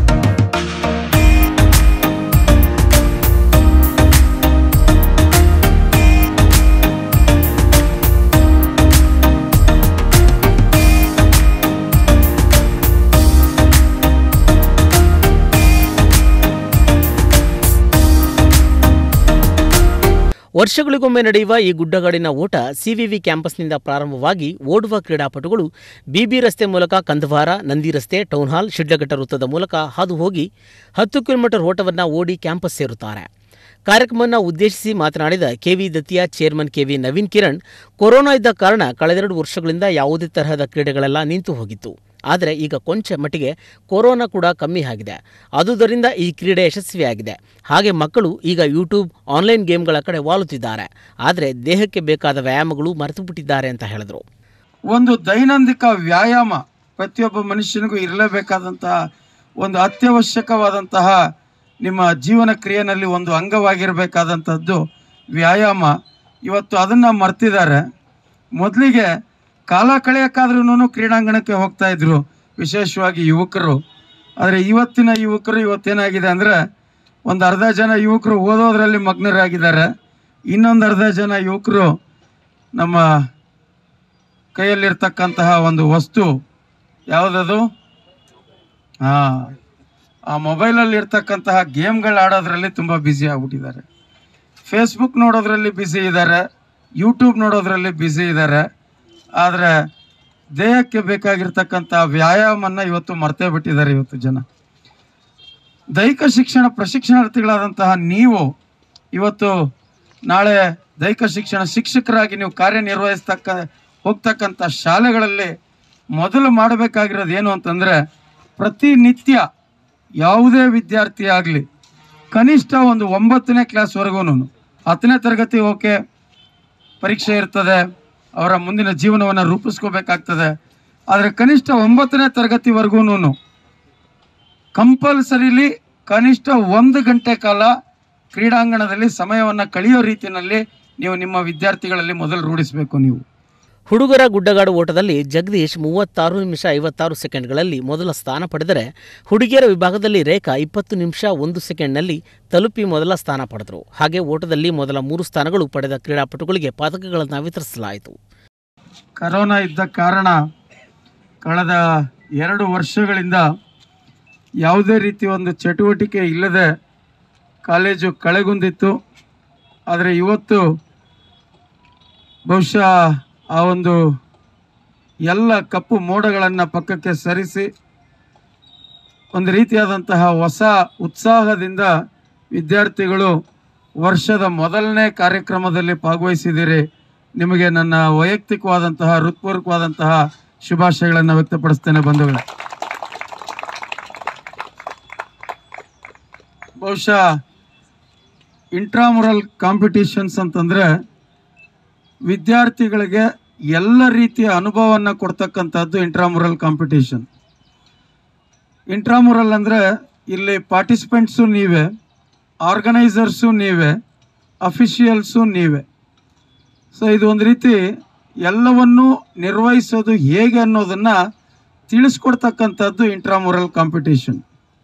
ವರ್ಷಗಳಿಗೊಮ್ಮೆ ನಡೆಯುವ ಈ ಗುಡ್ಡಗಾಡಿನ ಓಟ ಸಿವಿವಿ ಕ್ಯಾಂಪಸ್ನಿಂದ ಪ್ರಾರಂಭವಾಗಿ ಓಡುವ ಕ್ರೀಡಾಪಟುಗಳು ಬಿಬಿ ರಸ್ತೆ ಮೂಲಕ ಕಂದವಾರ ನಂದಿ ರಸ್ತೆ ಟೌನ್ ಹಾಲ್ ಶಿಡ್ಲಘಟ್ಟ ವೃತ್ತದ ಮೂಲಕ ಹಾದು ಹೋಗಿ ಹತ್ತು ಕಿಲೋಮೀಟರ್ ಓಟವನ್ನು ಓಡಿ ಕ್ಯಾಂಪಸ್ ಸೇರುತ್ತಾರೆ ಕಾರ್ಯಕ್ರಮವನ್ನು ಉದ್ದೇಶಿಸಿ ಮಾತನಾಡಿದ ಕೆವಿ ದತ್ತಿಯ chairman KV Naveen Kiran corona ಇದ್ದ ಕಾರಣ ಕಳೆದೆರಡು ವರ್ಷಗಳಿಂದ ಯಾವುದೇ ತರಹದ ಕ್ರೀಡೆಗಳೆಲ್ಲ ನಿಂತು ಹೋಗಿತ್ತು ಆದರೆ ಈಗ ಕೊಂಚ ಮಟ್ಟಿಗೆ ಕೊರೋನಾ ಕೂಡ ಕಮ್ಮಿ ಆಗಿದೆ ಆದುದರಿಂದ ಈ ಕ್ರೀಡೆ ಯಶಸ್ವಿಯಾಗಿದೆ ಹಾಗೆ ಮಕ್ಕಳು ಈಗ ಯೂಟ್ಯೂಬ್ ಆನ್ಲೈನ್ ಗೇಮ್ಗಳ ಕಡೆ ವಾಲುತ್ತಿದ್ದಾರೆ ಆದರೆ ದೇಹಕ್ಕೆ ಬೇಕಾದ ವ್ಯಾಯಾಮಗಳು ಮರೆತು ಬಿಟ್ಟಿದ್ದಾರೆ ಅಂತ ಹೇಳಿದರು ಒಂದು ದೈನಂದಿಕ ವ್ಯಾಯಾಮ ಪ್ರತಿಯೊಬ್ಬ ಮನುಷ್ಯನಿಗೂ ಇರಲೇಬೇಕಾದಂತಹ ಒಂದು ಅತ್ಯವಶ್ಯಕವಾದಂತಹ ನಿಮ್ಮ ಜೀವನ ಕ್ರಿಯೆನಲ್ಲಿ ಒಂದು ಅಂಗವಾಗಿರಬೇಕಾದಂಥದ್ದು ವ್ಯಾಯಾಮ ಇವತ್ತು ಅದನ್ನು ಮರ್ತಿದ್ದಾರೆ ಮೊದಲಿಗೆ ಕಾಲ ಕಳೆಯೋಕ್ಕಾದ್ರೂ ಕ್ರೀಡಾಂಗಣಕ್ಕೆ ಹೋಗ್ತಾ ಇದ್ರು ವಿಶೇಷವಾಗಿ ಯುವಕರು ಆದರೆ ಇವತ್ತಿನ ಯುವಕರು ಇವತ್ತೇನಾಗಿದೆ ಅಂದರೆ ಒಂದು ಅರ್ಧ ಜನ ಯುವಕರು ಓದೋದ್ರಲ್ಲಿ ಮಗ್ನರಾಗಿದ್ದಾರೆ ಇನ್ನೊಂದು ಅರ್ಧ ಜನ ಯುವಕರು ನಮ್ಮ ಕೈಯಲ್ಲಿರ್ತಕ್ಕಂತಹ ಒಂದು ವಸ್ತು ಯಾವುದದು ಹಾಂ ಆ ಮೊಬೈಲಲ್ಲಿ ಇರ್ತಕ್ಕಂತಹ ಗೇಮ್ಗಳು ಆಡೋದ್ರಲ್ಲಿ ತುಂಬ ಬ್ಯುಸಿ ಆಗ್ಬಿಟ್ಟಿದ್ದಾರೆ ಫೇಸ್ಬುಕ್ ನೋಡೋದ್ರಲ್ಲಿ ಬ್ಯುಸಿ ಇದ್ದಾರೆ ಯೂಟ್ಯೂಬ್ ನೋಡೋದ್ರಲ್ಲಿ ಬ್ಯುಸಿ ಇದ್ದಾರೆ ಆದರೆ ದೇಹಕ್ಕೆ ಬೇಕಾಗಿರ್ತಕ್ಕಂಥ ವ್ಯಾಯಾಮನ್ನ ಇವತ್ತು ಮರ್ತೇ ಬಿಟ್ಟಿದ್ದಾರೆ ಇವತ್ತು ಜನ ದೈಹಿಕ ಶಿಕ್ಷಣ ಪ್ರಶಿಕ್ಷಣಾರ್ಥಿಗಳಾದಂತಹ ನೀವು ಇವತ್ತು ನಾಳೆ ದೈಹಿಕ ಶಿಕ್ಷಣ ಶಿಕ್ಷಕರಾಗಿ ನೀವು ಕಾರ್ಯನಿರ್ವಹಿಸ್ತಕ್ಕ ಹೋಗ್ತಕ್ಕಂಥ ಶಾಲೆಗಳಲ್ಲಿ ಮೊದಲು ಮಾಡಬೇಕಾಗಿರೋದು ಏನು ಅಂತಂದರೆ ಪ್ರತಿನಿತ್ಯ ಯಾವುದೇ ವಿದ್ಯಾರ್ಥಿ ಆಗಲಿ ಕನಿಷ್ಠ ಒಂದು ಒಂಬತ್ತನೇ ಕ್ಲಾಸ್ವರೆಗೂ ಹತ್ತನೇ ತರಗತಿ ಓಕೆ ಪರೀಕ್ಷೆ ಇರ್ತದೆ ಅವರ ಮುಂದಿನ ಜೀವನವನ್ನು ರೂಪಿಸ್ಕೋಬೇಕಾಗ್ತದೆ ಆದರೆ ಕನಿಷ್ಠ ಒಂಬತ್ತನೇ ತರಗತಿವರೆಗೂ ಕಂಪಲ್ಸರಿಲಿ ಕನಿಷ್ಠ ಒಂದು ಗಂಟೆ ಕಾಲ ಕ್ರೀಡಾಂಗಣದಲ್ಲಿ ಸಮಯವನ್ನು ಕಳೆಯೋ ರೀತಿಯಲ್ಲಿ ನೀವು ನಿಮ್ಮ ವಿದ್ಯಾರ್ಥಿಗಳಲ್ಲಿ ಮೊದಲು ರೂಢಿಸಬೇಕು ನೀವು ಹುಡುಗರ ಗುಡ್ಡಗಾಡು ಓಟದಲ್ಲಿ ಜಗದೀಶ್ ಮೂವತ್ತಾರು ನಿಮಿಷ ಐವತ್ತಾರು ಸೆಕೆಂಡ್ಗಳಲ್ಲಿ ಮೊದಲ ಸ್ಥಾನ ಪಡೆದರೆ ಹುಡುಗಿಯರ ವಿಭಾಗದಲ್ಲಿ ರೇಖಾ ಇಪ್ಪತ್ತು ನಿಮಿಷ ಒಂದು ಸೆಕೆಂಡ್ನಲ್ಲಿ ತಲುಪಿ ಮೊದಲ ಸ್ಥಾನ ಪಡೆದರು ಹಾಗೆ ಓಟದಲ್ಲಿ ಮೊದಲ ಮೂರು ಸ್ಥಾನಗಳು ಪಡೆದ ಕ್ರೀಡಾಪಟುಗಳಿಗೆ ಪದಕಗಳನ್ನು ವಿತರಿಸಲಾಯಿತು ಕರೋನಾ ಇದ್ದ ಕಾರಣ ಕಳೆದ ಎರಡು ವರ್ಷಗಳಿಂದ ಯಾವುದೇ ರೀತಿ ಒಂದು ಚಟುವಟಿಕೆ ಇಲ್ಲದೆ ಕಾಲೇಜು ಕಳೆಗುಂದಿತ್ತು ಆದರೆ ಇವತ್ತು ಬಹುಶಃ ಆ ಒಂದು ಎಲ್ಲ ಕಪ್ಪು ಮೋಡಗಳನ್ನು ಪಕ್ಕಕ್ಕೆ ಸರಿಸಿ ಒಂದು ರೀತಿಯಾದಂತಹ ಹೊಸ ಉತ್ಸಾಹದಿಂದ ವಿದ್ಯಾರ್ಥಿಗಳು ವರ್ಷದ ಮೊದಲನೇ ಕಾರ್ಯಕ್ರಮದಲ್ಲಿ ಭಾಗವಹಿಸಿದ್ದೀರಿ ನಿಮಗೆ ನನ್ನ ವೈಯಕ್ತಿಕವಾದಂತಹ ಹೃತ್ಪೂರ್ವಕವಾದಂತಹ ಶುಭಾಶಯಗಳನ್ನು ವ್ಯಕ್ತಪಡಿಸ್ತೇನೆ ಬಂಧುಗಳೇ ಬಹುಶಃ ಇಂಟ್ರಾಮುರಲ್ ಕಾಂಪಿಟಿಷನ್ಸ್ ಅಂತಂದರೆ ವಿದ್ಯಾರ್ಥಿಗಳಿಗೆ ಎಲ್ಲ ರೀತಿಯ ಅನುಭವವನ್ನು ಕೊಡ್ತಕ್ಕಂಥದ್ದು ಇಂಟ್ರಾಮುರಲ್ ಕಾಂಪಿಟೇಷನ್ ಇಂಟ್ರಾಮುರಲ್ ಅಂದರೆ ಇಲ್ಲಿ ಪಾರ್ಟಿಸಿಪೆಂಟ್ಸು ನೀವೇ ಆರ್ಗನೈಸರ್ಸು ನೀವೇ ಅಫಿಷಿಯಲ್ಸು ನೀವೇ ಸೊ ಇದು ಒಂದು ರೀತಿ ಎಲ್ಲವನ್ನೂ ನಿರ್ವಹಿಸೋದು ಹೇಗೆ ಅನ್ನೋದನ್ನು ತಿಳಿಸ್ಕೊಡ್ತಕ್ಕಂಥದ್ದು ಇಂಟ್ರಾಮುರಲ್ ಕಾಂಪಿಟೇಷನ್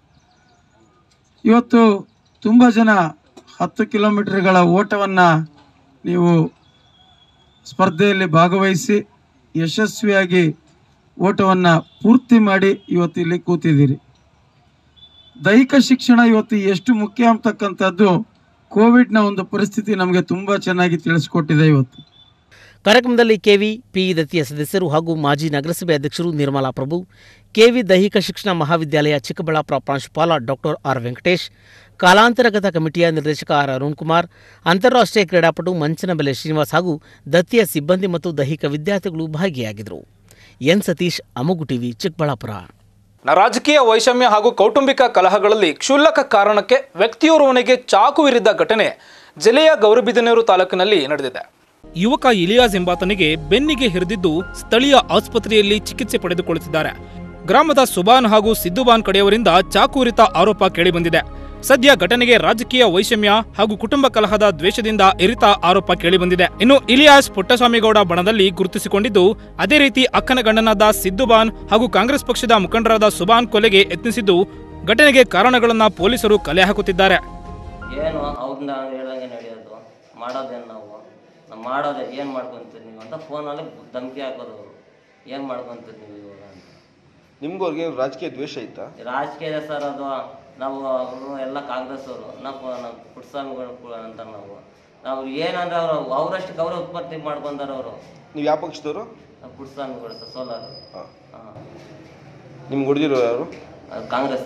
ಇವತ್ತು ತುಂಬ ಜನ ಹತ್ತು ಕಿಲೋಮೀಟರ್ಗಳ ಓಟವನ್ನು ನೀವು ಸ್ಪರ್ಧೆಯಲ್ಲಿ ಭಾಗವಹಿಸಿ ಯಶಸ್ವಿಯಾಗಿ ಓಟವನ್ನು ಪೂರ್ತಿ ಮಾಡಿ ಇವತ್ತು ಇಲ್ಲಿ ಕೂತಿದ್ದೀರಿ ದೈಹಿಕ ಶಿಕ್ಷಣ ಇವತ್ತು ಎಷ್ಟು ಮುಖ್ಯ ಅಂತಕ್ಕಂಥದ್ದು ಕೋವಿಡ್ನ ಒಂದು ಪರಿಸ್ಥಿತಿ ನಮಗೆ ತುಂಬ ಚೆನ್ನಾಗಿ ತಿಳಿಸ್ಕೊಟ್ಟಿದೆ ಇವತ್ತು ಕಾರ್ಯಕ್ರಮದಲ್ಲಿ ಕೆವಿ ಪಿ ದತ್ತಿಯ ಸದಸ್ಯರು ಹಾಗೂ ಮಾಜಿ ನಗರಸಭೆ ಅಧ್ಯಕ್ಷರು ನಿರ್ಮಲಾ ಪ್ರಭು ಕೆವಿ ದೈಹಿಕ ಶಿಕ್ಷಣ ಮಹಾವಿದ್ಯಾಲಯ ಚಿಕ್ಕಬಳ್ಳಾಪುರ ಪ್ರಾಂಶುಪಾಲ ಡಾಕ್ಟರ್ ಆರ್ ವೆಂಕಟೇಶ್ ಕಾಲಾಂತರಗತ ಕಮಿಟಿಯ ನಿರ್ದೇಶಕ ಆರ್ ಅರುಣ್ ಕುಮಾರ್ ಅಂತಾರಾಷ್ಟ್ರೀಯ ಕ್ರೀಡಾಪಟು ಮಂಚನಬೆಲೆ ಶ್ರೀನಿವಾಸ್ ಹಾಗೂ ದತ್ತಿಯ ಸಿಬ್ಬಂದಿ ಮತ್ತು ದೈಹಿಕ ವಿದ್ಯಾರ್ಥಿಗಳು ಭಾಗಿಯಾಗಿದ್ದರು ಎನ್ ಸತೀಶ್ ಅಮುಗು ಟಿವಿ ಚಿಕ್ಕಬಳ್ಳಾಪುರ ನ ರಾಜಕೀಯ ವೈಷಮ್ಯ ಹಾಗೂ ಕೌಟುಂಬಿಕ ಕಲಹಗಳಲ್ಲಿ ಕ್ಷುಲ್ಲಕ ಕಾರಣಕ್ಕೆ ವ್ಯಕ್ತಿಯೋರ್ವನಿಗೆ ಚಾಕು ಇರಿದ ಘಟನೆ ಜಿಲ್ಲೆಯ ಗೌರಿಬಿದನೂರು ತಾಲೂಕಿನಲ್ಲಿ ನಡೆದಿದೆ ಯುವಕ ಇಲಿಯಾಸ್ ಎಂಬಾತನಿಗೆ ಬೆನ್ನಿಗೆ ಹಿರಿದಿದ್ದು ಸ್ಥಳೀಯ ಆಸ್ಪತ್ರೆಯಲ್ಲಿ ಚಿಕಿತ್ಸೆ ಪಡೆದುಕೊಳ್ಳುತ್ತಿದ್ದಾರೆ ಗ್ರಾಮದ ಸುಬಾನ್ ಹಾಗೂ ಸಿದ್ದುಬಾನ್ ಕಡೆಯವರಿಂದ ಚಾಕು ಇರಿತ ಆರೋಪ ಕೇಳಿಬಂದಿದೆ ಸದ್ಯ ಘಟನೆಗೆ ರಾಜಕೀಯ ವೈಷಮ್ಯ ಹಾಗೂ ಕುಟುಂಬ ಕಲಹದ ದ್ವೇಷದಿಂದ ಇರಿತ ಆರೋಪ ಕೇಳಿಬಂದಿದೆ ಇನ್ನು ಇಲಿಯಾಸ್ ಪುಟ್ಟಸ್ವಾಮಿಗೌಡ ಬಣದಲ್ಲಿ ಗುರುತಿಸಿಕೊಂಡಿದ್ದು ಅದೇ ರೀತಿ ಅಕ್ಕನ ಗಂಡನಾದ ಸಿದ್ದುಬಾನ್ ಹಾಗೂ ಕಾಂಗ್ರೆಸ್ ಪಕ್ಷದ ಮುಖಂಡರಾದ ಸುಬಾನ್ ಕೊಲೆಗೆ ಯತ್ನಿಸಿದ್ದು ಘಟನೆಗೆ ಕಾರಣಗಳನ್ನ ಪೊಲೀಸರು ಕಲೆ ಹಾಕುತ್ತಿದ್ದಾರೆ ಏನು ಅವ್ರನ್ನ ಹೇಳ್ದಂಗೆ ನಡೆಯೋದು ಮಾಡೋದೇನು ನಾವು ನಾವು ಮಾಡೋದೇ ಏನು ಮಾಡ್ಕೊಂತೀರಿ ನೀವು ಅಂತ ಫೋನಲ್ಲಿ ಧಮಕಿ ಹಾಕೋದು ಅವರು ಏನು ಮಾಡ್ಕೊಂತೀರಿ ನೀವು ಇವಾಗ ಅಂತ ನಿಮ್ಗೂ ಅವ್ರಿಗೆ ರಾಜಕೀಯ ದ್ವೇಷ ಇತ್ತಾ ರಾಜಕೀಯ ಸರ್ ಅದು ನಾವು ಅವರು ಎಲ್ಲ ಕಾಂಗ್ರೆಸ್ ಅವರು ನಾವು ನಾವು ಪುಟ್ಸ್ವಾಮಿಗಳು ಕು- ಅಂತ ನಾವು ನಾವು ಏನಂದ್ರೆ ಅವರು ಅವರಷ್ಟಕ್ಕೆ ಅವರೇ ಉತ್ಪತ್ತಿ ಮಾಡ್ಕೊಂಡಾರ ಅವರು ನೀವು ಯಾವ ಪಕ್ಷದವರು ನಾವು ಪುಟ್ಸ್ವಾಮಿಗಳು ಸರ್ ಸೋಲಾರ್ ಹಾಂ ಹಾಂ ನಿಮ್ಗೆ ಹೊಡೆದಿರೋ ಯಾರು ಅದು ಕಾಂಗ್ರೆಸ್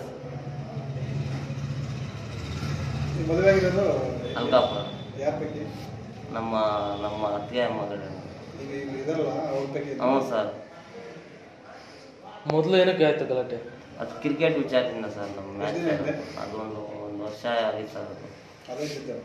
ಮದುವೆ ಆಗಿರೋದು ಅಲ್ಕಾಪುರ ಯಾರ ಪೈಕಿ ನಮ್ಮ ನಮ್ಮ ಅತ್ತಿಗೆ ಮಗಳು ಈಗ ಇಲ್ಲಿ ಇದಲ್ಲ ಅವ್ರ ಪೈಕಿ ಹ್ಞೂ ಸರ್ ಮೊದಲು ಏನಕ್ಕೆ ಆಯ್ತು ಗಲಾಟೆ ಅದು ಕ್ರಿಕೆಟ್ ವಿಚಾರದಿಂದ ಸರ್ ನಮ್ಮ ಮ್ಯಾಚ್ ಅದೊಂದು ಒಂದು ವರ್ಷ ಆಗಿತ್ತು ಸರ್ ಅದು ಅದೇ ಸಿದ್ಧ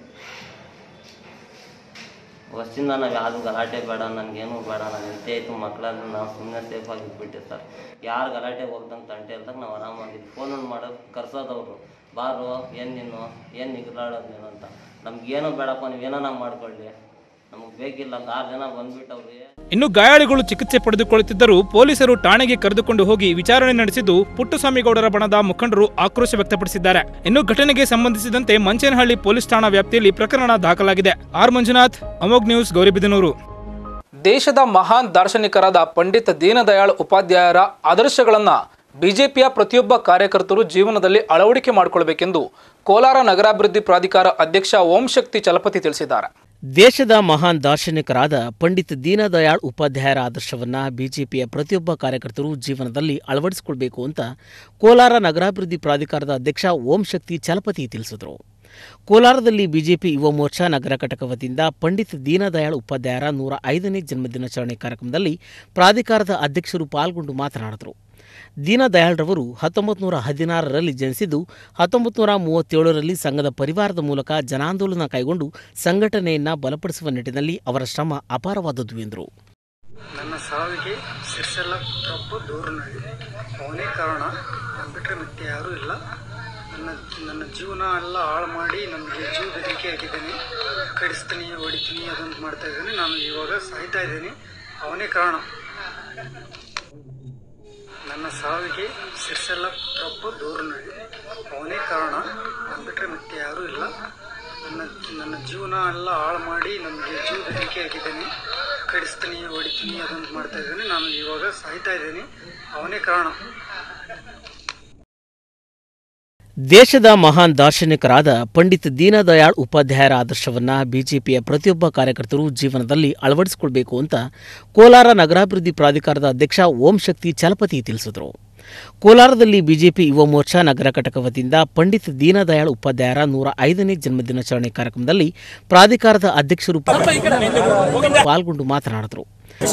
ವರ್ಷದಿಂದ ನಾವು ಯಾವುದು ಗಲಾಟೆ ಬೇಡ ನನಗೇನು ಬೇಡ ನಾನು ಎಂತೆ ಆಯಿತು ಮಕ್ಕಳನ್ನ ನಾವು ಸುಮ್ಮನೆ ಸೇಫಾಗಿ ಇಟ್ಬಿಟ್ಟೆ ಸರ್ ಯಾರು ಗಲಾಟೆ ಹೋಗ್ದಂಗೆ ತಂಟೆ ಇಲ್ದಾಗ ನಾವು ಆರಾಮಾಗಿದ್ದು ಫೋನನ್ನು ಮಾಡೋದು ಕರ್ಸೋದವ್ರು ಬಾರು ಏನು ನೀನು ಏನು ನಿಗ್ಲಾಡೋದು ನೀನು ಅಂತ ನಮ್ಗೇನು ಬೇಡಪ್ಪ ನೀವೇನೋ ನಾವು ಮಾಡ್ಕೊಳ್ಳಿ ನಮಗೆ ಬೇಕಿಲ್ಲ ಅಂತ ಆರು ಜನ ಬಂದ್ಬಿಟ್ಟವ್ರಿ ಇನ್ನು ಗಾಯಾಳುಗಳು ಚಿಕಿತ್ಸೆ ಪಡೆದುಕೊಳ್ಳುತ್ತಿದ್ದರೂ ಪೊಲೀಸರು ಠಾಣೆಗೆ ಕರೆದುಕೊಂಡು ಹೋಗಿ ವಿಚಾರಣೆ ನಡೆಸಿದ್ದು ಪುಟ್ಟಸ್ವಾಮಿಗೌಡರ ಬಣದ ಮುಖಂಡರು ಆಕ್ರೋಶ ವ್ಯಕ್ತಪಡಿಸಿದ್ದಾರೆ ಇನ್ನು ಘಟನೆಗೆ ಸಂಬಂಧಿಸಿದಂತೆ ಮಂಚೇನಹಳ್ಳಿ ಪೊಲೀಸ್ ಠಾಣಾ ವ್ಯಾಪ್ತಿಯಲ್ಲಿ ಪ್ರಕರಣ ದಾಖಲಾಗಿದೆ ಆರ್ ಮಂಜುನಾಥ್ ಅಮೋಘ್ ನ್ಯೂಸ್ ಗೌರಿಬಿದನೂರು ದೇಶದ ಮಹಾನ್ ದಾರ್ಶನಿಕರಾದ ಪಂಡಿತ್ ದೀನದಯಾಳ್ ಉಪಾಧ್ಯಾಯರ ಆದರ್ಶಗಳನ್ನು ಬಿಜೆಪಿಯ ಪ್ರತಿಯೊಬ್ಬ ಕಾರ್ಯಕರ್ತರು ಜೀವನದಲ್ಲಿ ಅಳವಡಿಕೆ ಮಾಡಿಕೊಳ್ಳಬೇಕೆಂದು ಕೋಲಾರ ನಗರಾಭಿವೃದ್ಧಿ ಪ್ರಾಧಿಕಾರ ಅಧ್ಯಕ್ಷ ಓಂ ಶಕ್ತಿ ಚಲಪತಿ ತಿಳಿಸಿದ್ದಾರೆ ದೇಶದ ಮಹಾನ್ ದಾರ್ಶನಿಕರಾದ ಪಂಡಿತ್ ದೀನದಯಾಳ್ ಉಪಾಧ್ಯಾಯರ ಆದರ್ಶವನ್ನು ಬಿಜೆಪಿಯ ಪ್ರತಿಯೊಬ್ಬ ಕಾರ್ಯಕರ್ತರು ಜೀವನದಲ್ಲಿ ಅಳವಡಿಸಿಕೊಳ್ಬೇಕು ಅಂತ ಕೋಲಾರ ನಗರಾಭಿವೃದ್ಧಿ ಪ್ರಾಧಿಕಾರದ ಅಧ್ಯಕ್ಷ ಓಂ ಶಕ್ತಿ ಚಲಪತಿ ತಿಳಿಸಿದರು ಕೋಲಾರದಲ್ಲಿ ಬಿಜೆಪಿ ಯುವ ಮೋರ್ಚಾ ನಗರ ಘಟಕ ವತಿಯಿಂದ ಪಂಡಿತ್ ದೀನದಯಾಳ್ ಉಪಾಧ್ಯಾಯರ ನೂರ ಐದನೇ ಜನ್ಮದಿನಾಚರಣೆ ಕಾರ್ಯಕ್ರಮದಲ್ಲಿ ಪ್ರಾಧಿಕಾರದ ಅಧ್ಯಕ್ಷರು ಪಾಲ್ಗೊಂಡು ಮಾತನಾಡಿದರು ದೀನದಯಾಳ್ರವರು ಹತ್ತೊಂಬತ್ತು ನೂರ ಹದಿನಾರರಲ್ಲಿ ಜನಿಸಿದ್ದು ಹತ್ತೊಂಬತ್ತು ನೂರ ಮೂವತ್ತೇಳರಲ್ಲಿ ಸಂಘದ ಪರಿವಾರದ ಮೂಲಕ ಜನಾಂದೋಲನ ಕೈಗೊಂಡು ಸಂಘಟನೆಯನ್ನು ಬಲಪಡಿಸುವ ನಿಟ್ಟಿನಲ್ಲಿ ಅವರ ಶ್ರಮ ಅಪಾರವಾದದ್ದು ಎಂದರು ನನ್ನ ಸಾವಿಗೆ ಸಿರ್ಸೆಲ್ಲ ಪ್ರಭು ದೂರನಲ್ಲಿ ಅವನೇ ಕಾರಣ ಬಿಟ್ಟರೆ ಮತ್ತೆ ಯಾರೂ ಇಲ್ಲ ನನ್ನ ನನ್ನ ಜೀವನ ಎಲ್ಲ ಹಾಳು ಮಾಡಿ ನನಗೆ ಜೀವ ಬೆದರಿಕೆ ಆಗಿದ್ದೇನೆ ಕಡಿಸ್ತೀನಿ ಹೊಡಿತೀನಿ ಅದೊಂದು ಮಾಡ್ತಾ ಇದ್ದೇನೆ ನಾನು ಇವಾಗ ಸಾಯ್ತಾ ಇದ್ದೀನಿ ಅವನೇ ಕಾರಣ ನನ್ನ ಸಾವಿಗೆ ಸಿರ್ಸೆಲ್ಲ ಪ್ರಭು ದೂರನಲ್ಲಿ ಅವನೇ ಕಾರಣ ಬಿಟ್ಟರೆ ಮತ್ತೆ ಯಾರೂ ಇಲ್ಲ ನನ್ನ ನನ್ನ ಜೀವನ ಎಲ್ಲ ಹಾಳು ಮಾಡಿ ನನಗೆ ಜೀವ ಬೆದರಿಕೆ ಆಗಿದ್ದೇನೆ ಕಡಿಸ್ತೀನಿ ಹೊಡಿತೀನಿ ಅದೊಂದು ಮಾಡ್ತಾ ಇದ್ದೇನೆ ನಾನು ಇವಾಗ ಸಾಯ್ತಾ ಇದ್ದೀನಿ ಅವನೇ ಕಾರಣ ದೇಶದ ಮಹಾನ್ ದಾರ್ಶನಿಕರಾದ ಪಂಡಿತ್ ದೀನದಯಾಳ್ ಉಪಾಧ್ಯಾಯರ ಆದರ್ಶವನ್ನು ಬಿಜೆಪಿಯ ಪ್ರತಿಯೊಬ್ಬ ಕಾರ್ಯಕರ್ತರು ಜೀವನದಲ್ಲಿ ಅಳವಡಿಸಿಕೊಳ್ಬೇಕು ಅಂತ ಕೋಲಾರ ನಗರಾಭಿವೃದ್ಧಿ ಪ್ರಾಧಿಕಾರದ ಅಧ್ಯಕ್ಷ ಓಂ ಶಕ್ತಿ ಚಲಪತಿ ತಿಳಿಸಿದರು ಕೋಲಾರದಲ್ಲಿ ಬಿಜೆಪಿ ಯುವ ಮೋರ್ಚಾ ನಗರ ಘಟಕ ವತಿಯಿಂದ ಪಂಡಿತ್ ದೀನದಯಾಳ್ ಉಪಾಧ್ಯಾಯರ ನೂರ ಐದನೇ ಜನ್ಮದಿನಾಚರಣೆ ಕಾರ್ಯಕ್ರಮದಲ್ಲಿ ಪ್ರಾಧಿಕಾರದ ಅಧ್ಯಕ್ಷರು ಪಾಲ್ಗೊಂಡು ಮಾತನಾಡಿದರು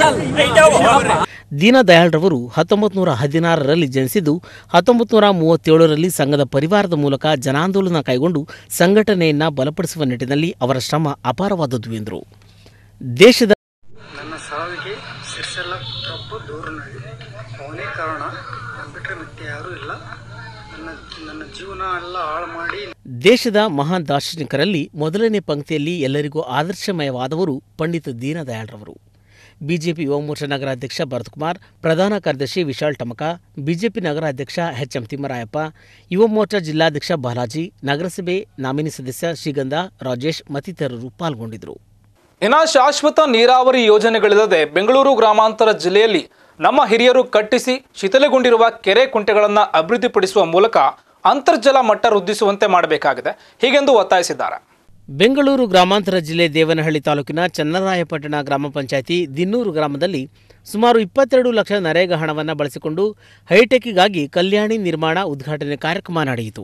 ದೀನದಯಾಳ್ರವರು ಹತ್ತೊಂಬತ್ತು ನೂರ ಹದಿನಾರರಲ್ಲಿ ಜನಿಸಿದ್ದು ಹತ್ತೊಂಬತ್ತು ನೂರ ಮೂವತ್ತೇಳರಲ್ಲಿ ಸಂಘದ ಪರಿವಾರದ ಮೂಲಕ ಜನಾಂದೋಲನ ಕೈಗೊಂಡು ಸಂಘಟನೆಯನ್ನು ಬಲಪಡಿಸುವ ನಿಟ್ಟಿನಲ್ಲಿ ಅವರ ಶ್ರಮ ಅಪಾರವಾದದ್ದು ಎಂದರು ದೇಶದ ನನ್ನ ಸಾವಿಗೆ ಸಿರ್ಸೆಲ್ಲ ಪ್ರಭು ದೂರನಲ್ಲಿ ಅವನೇ ಕಾರಣ ಬಿಟ್ಟರೆ ಮತ್ತೆ ಯಾರೂ ಇಲ್ಲ ನನ್ನ ನನ್ನ ಜೀವನ ಎಲ್ಲ ಹಾಳು ಮಾಡಿ ದೇಶದ ಮಹಾನ್ ದಾರ್ಶನಿಕರಲ್ಲಿ ಮೊದಲನೇ ಪಂಕ್ತಿಯಲ್ಲಿ ಎಲ್ಲರಿಗೂ ಆದರ್ಶಮಯವಾದವರು ಪಂಡಿತ್ ದೀನದಯಾಳ್ರವರು ಬಿಜೆಪಿ ಯುವ ಮೋರ್ಚಾ ನಗರಾಧ್ಯಕ್ಷ ಭರತ್ಕುಮಾರ್ ಪ್ರಧಾನ ಕಾರ್ಯದರ್ಶಿ ವಿಶಾಲ್ ಟಮಕ ಬಿಜೆಪಿ ನಗರಾಧ್ಯಕ್ಷ ಎಚ್ ಎಂ ತಿಮ್ಮರಾಯಪ್ಪ ಯುವ ಮೋರ್ಚಾ ಜಿಲ್ಲಾಧ್ಯಕ್ಷ ಬಾಲಾಜಿ ನಗರಸಭೆ ನಾಮಿನಿ ಸದಸ್ಯ ಶ್ರೀಗಂಧ ರಾಜೇಶ್ ಮತ್ತಿತರರು ಪಾಲ್ಗೊಂಡಿದ್ದರು ಇನ್ನ ಶಾಶ್ವತ ನೀರಾವರಿ ಯೋಜನೆಗಳಿಲ್ಲದೆ ಬೆಂಗಳೂರು ಗ್ರಾಮಾಂತರ ಜಿಲ್ಲೆಯಲ್ಲಿ ನಮ್ಮ ಹಿರಿಯರು ಕಟ್ಟಿಸಿ ಶಿಥಿಲಗೊಂಡಿರುವ ಕೆರೆ ಕುಂಟೆಗಳನ್ನು ಅಭಿವೃದ್ಧಿಪಡಿಸುವ ಮೂಲಕ ಅಂತರ್ಜಲ ಮಟ್ಟ ವೃದ್ಧಿಸುವಂತೆ ಮಾಡಬೇಕಾಗಿದೆ ಹೀಗೆಂದು ಒತ್ತಾಯಿಸಿದ್ದಾರೆ ಬೆಂಗಳೂರು ಗ್ರಾಮಾಂತರ ಜಿಲ್ಲೆ ದೇವನಹಳ್ಳಿ ತಾಲೂಕಿನ ಚನ್ನರಾಯಪಟ್ಟಣ ಗ್ರಾಮ ಪಂಚಾಯಿತಿ ದಿನ್ನೂರು ಗ್ರಾಮದಲ್ಲಿ ಸುಮಾರು ಇಪ್ಪತ್ತೆರಡು ಲಕ್ಷ ನರೇಗಾ ಹಣವನ್ನು ಬಳಸಿಕೊಂಡು ಹೈಟೆಕ್ಗಾಗಿ ಕಲ್ಯಾಣಿ ನಿರ್ಮಾಣ ಉದ್ಘಾಟನೆ ಕಾರ್ಯಕ್ರಮ ನಡೆಯಿತು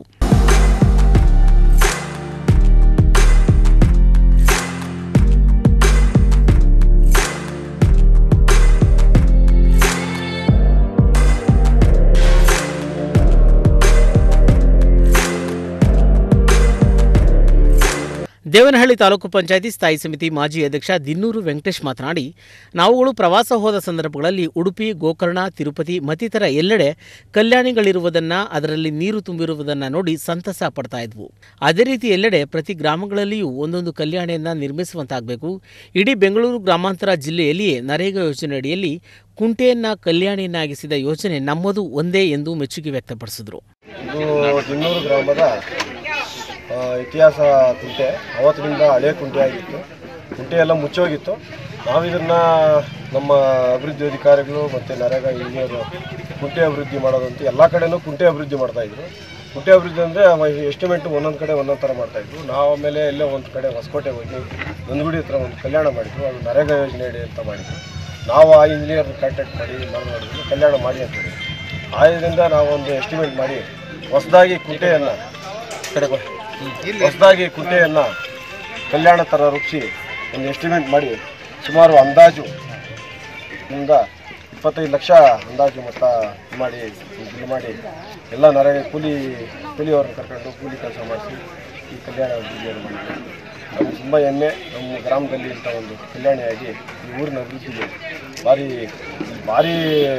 ದೇವನಹಳ್ಳಿ ತಾಲೂಕು ಪಂಚಾಯಿತಿ ಸ್ಥಾಯಿ ಸಮಿತಿ ಮಾಜಿ ಅಧ್ಯಕ್ಷ ದಿನ್ನೂರು ವೆಂಕಟೇಶ್ ಮಾತನಾಡಿ ನಾವುಗಳು ಪ್ರವಾಸ ಹೋದ ಸಂದರ್ಭಗಳಲ್ಲಿ ಉಡುಪಿ ಗೋಕರ್ಣ ತಿರುಪತಿ ಮತ್ತಿತರ ಎಲ್ಲೆಡೆ ಕಲ್ಯಾಣಿಗಳಿರುವುದನ್ನು ಅದರಲ್ಲಿ ನೀರು ತುಂಬಿರುವುದನ್ನು ನೋಡಿ ಸಂತಸ ಪಡ್ತಾ ಇದ್ವು ಅದೇ ರೀತಿ ಎಲ್ಲೆಡೆ ಪ್ರತಿ ಗ್ರಾಮಗಳಲ್ಲಿಯೂ ಒಂದೊಂದು ಕಲ್ಯಾಣಿಯನ್ನು ನಿರ್ಮಿಸುವಂತಾಗಬೇಕು ಇಡೀ ಬೆಂಗಳೂರು ಗ್ರಾಮಾಂತರ ಜಿಲ್ಲೆಯಲ್ಲಿಯೇ ನರೇಗಾ ಯೋಜನೆಯಡಿಯಲ್ಲಿ ಕುಂಟೆಯನ್ನ ಕಲ್ಯಾಣಿಯನ್ನಾಗಿಸಿದ ಯೋಜನೆ ನಮ್ಮದು ಒಂದೇ ಎಂದು ಮೆಚ್ಚುಗೆ ವ್ಯಕ್ತಪಡಿಸಿದರು ಇದು ದಿನ್ನೂರು ಗ್ರಾಮದ ಆ, ಇತಿಹಾಸ ಕುಂಟೆ ಅವತ್ತಿನಿಂದ ಹಳೆ ಕುಂಟೆ ಆಗಿತ್ತು ಕುಂಟೆ ಎಲ್ಲ ಮುಚ್ಚೋಗಿತ್ತು ನಾವು ಇದನ್ನು ನಮ್ಮ ಅಭಿವೃದ್ಧಿ ಅಧಿಕಾರಿಗಳು ಮತ್ತು ನರೇಗಾ ಇಂಜಿನಿಯರು ಕುಂಟೆ ಅಭಿವೃದ್ಧಿ ಮಾಡೋದಂತ ಎಲ್ಲ ಕಡೆನೂ ಕುಂಟೆ ಅಭಿವೃದ್ಧಿ ಮಾಡ್ತಾಯಿದ್ರು ಕುಂಟೆ ಅಭಿವೃದ್ಧಿ ಅಂದರೆ ಎಸ್ಟಿಮೇಟ್ ಒಂದೊಂದು ಕಡೆ ಒಂದೊಂದು ಥರ ಮಾಡ್ತಾಯಿದ್ರು ನಾವು ಆಮೇಲೆ ಎಲ್ಲೇ ಒಂದು ಕಡೆ ಹೊಸಕೋಟೆ ಹೋಗಿ ನಂದಗುಡಿ ಹತ್ರ ಒಂದು ಕಲ್ಯಾಣ ಮಾಡಿದ್ರು ಅದು ನರೇಗಾ ಯೋಜನೆ ಅಡಿ ಅಂತ ಮಾಡಿದ್ರು ನಾವು ಆ ಇಂಜಿನಿಯರ್ ಕಾಂಟ್ಯಾಕ್ಟ್ ಮಾಡಿ ಮಾಡಿದ್ರು ಕಲ್ಯಾಣ ಮಾಡಿ ಅಂತ ಹೇಳಿ ಆ ಇದರಿಂದ ನಾವು ಒಂದು ಎಸ್ಟಿಮೇಟ್ ಮಾಡಿ ಹೊಸದಾಗಿ ಕುಂಟೆಯನ್ನು ಕಡೆ ಬಾ. ಹೊಸದಾಗಿ ಕುಂಟೆಯನ್ನು ಕಲ್ಯಾಣ ಥರ ರೂಪಿಸಿ ಒಂದು ಎಸ್ಟಿಮೇಟ್ ಮಾಡಿ ಸುಮಾರು ಅಂದಾಜು ಇಂದ ಇಪ್ಪತ್ತೈದು ಲಕ್ಷ ಅಂದಾಜು ಮೊತ್ತ ಇದು ಮಾಡಿ ಇದು ಮಾಡಿ ಎಲ್ಲ ನರೇಗ ಕೂಲಿ ಕೂಲಿಯವ್ರನ್ನ ಕರ್ಕೊಂಡು ಕೂಲಿ ಕೆಲಸ ಮಾಡಿಸಿ ಈ ಕಲ್ಯಾಣ ಅಭಿವೃದ್ಧಿಯನ್ನು ಮಾಡಿದ್ವಿ ನಮ್ಗೆ ತುಂಬ ಹೆಮ್ಮೆ ನಮ್ಮ ಗ್ರಾಮದಲ್ಲಿ ಇಂಥ ಒಂದು ಕಲ್ಯಾಣಿಯಾಗಿ ಈ ಊರಿನ ಅಭಿವೃದ್ಧಿಗೆ ಭಾರಿ ಭಾರಿ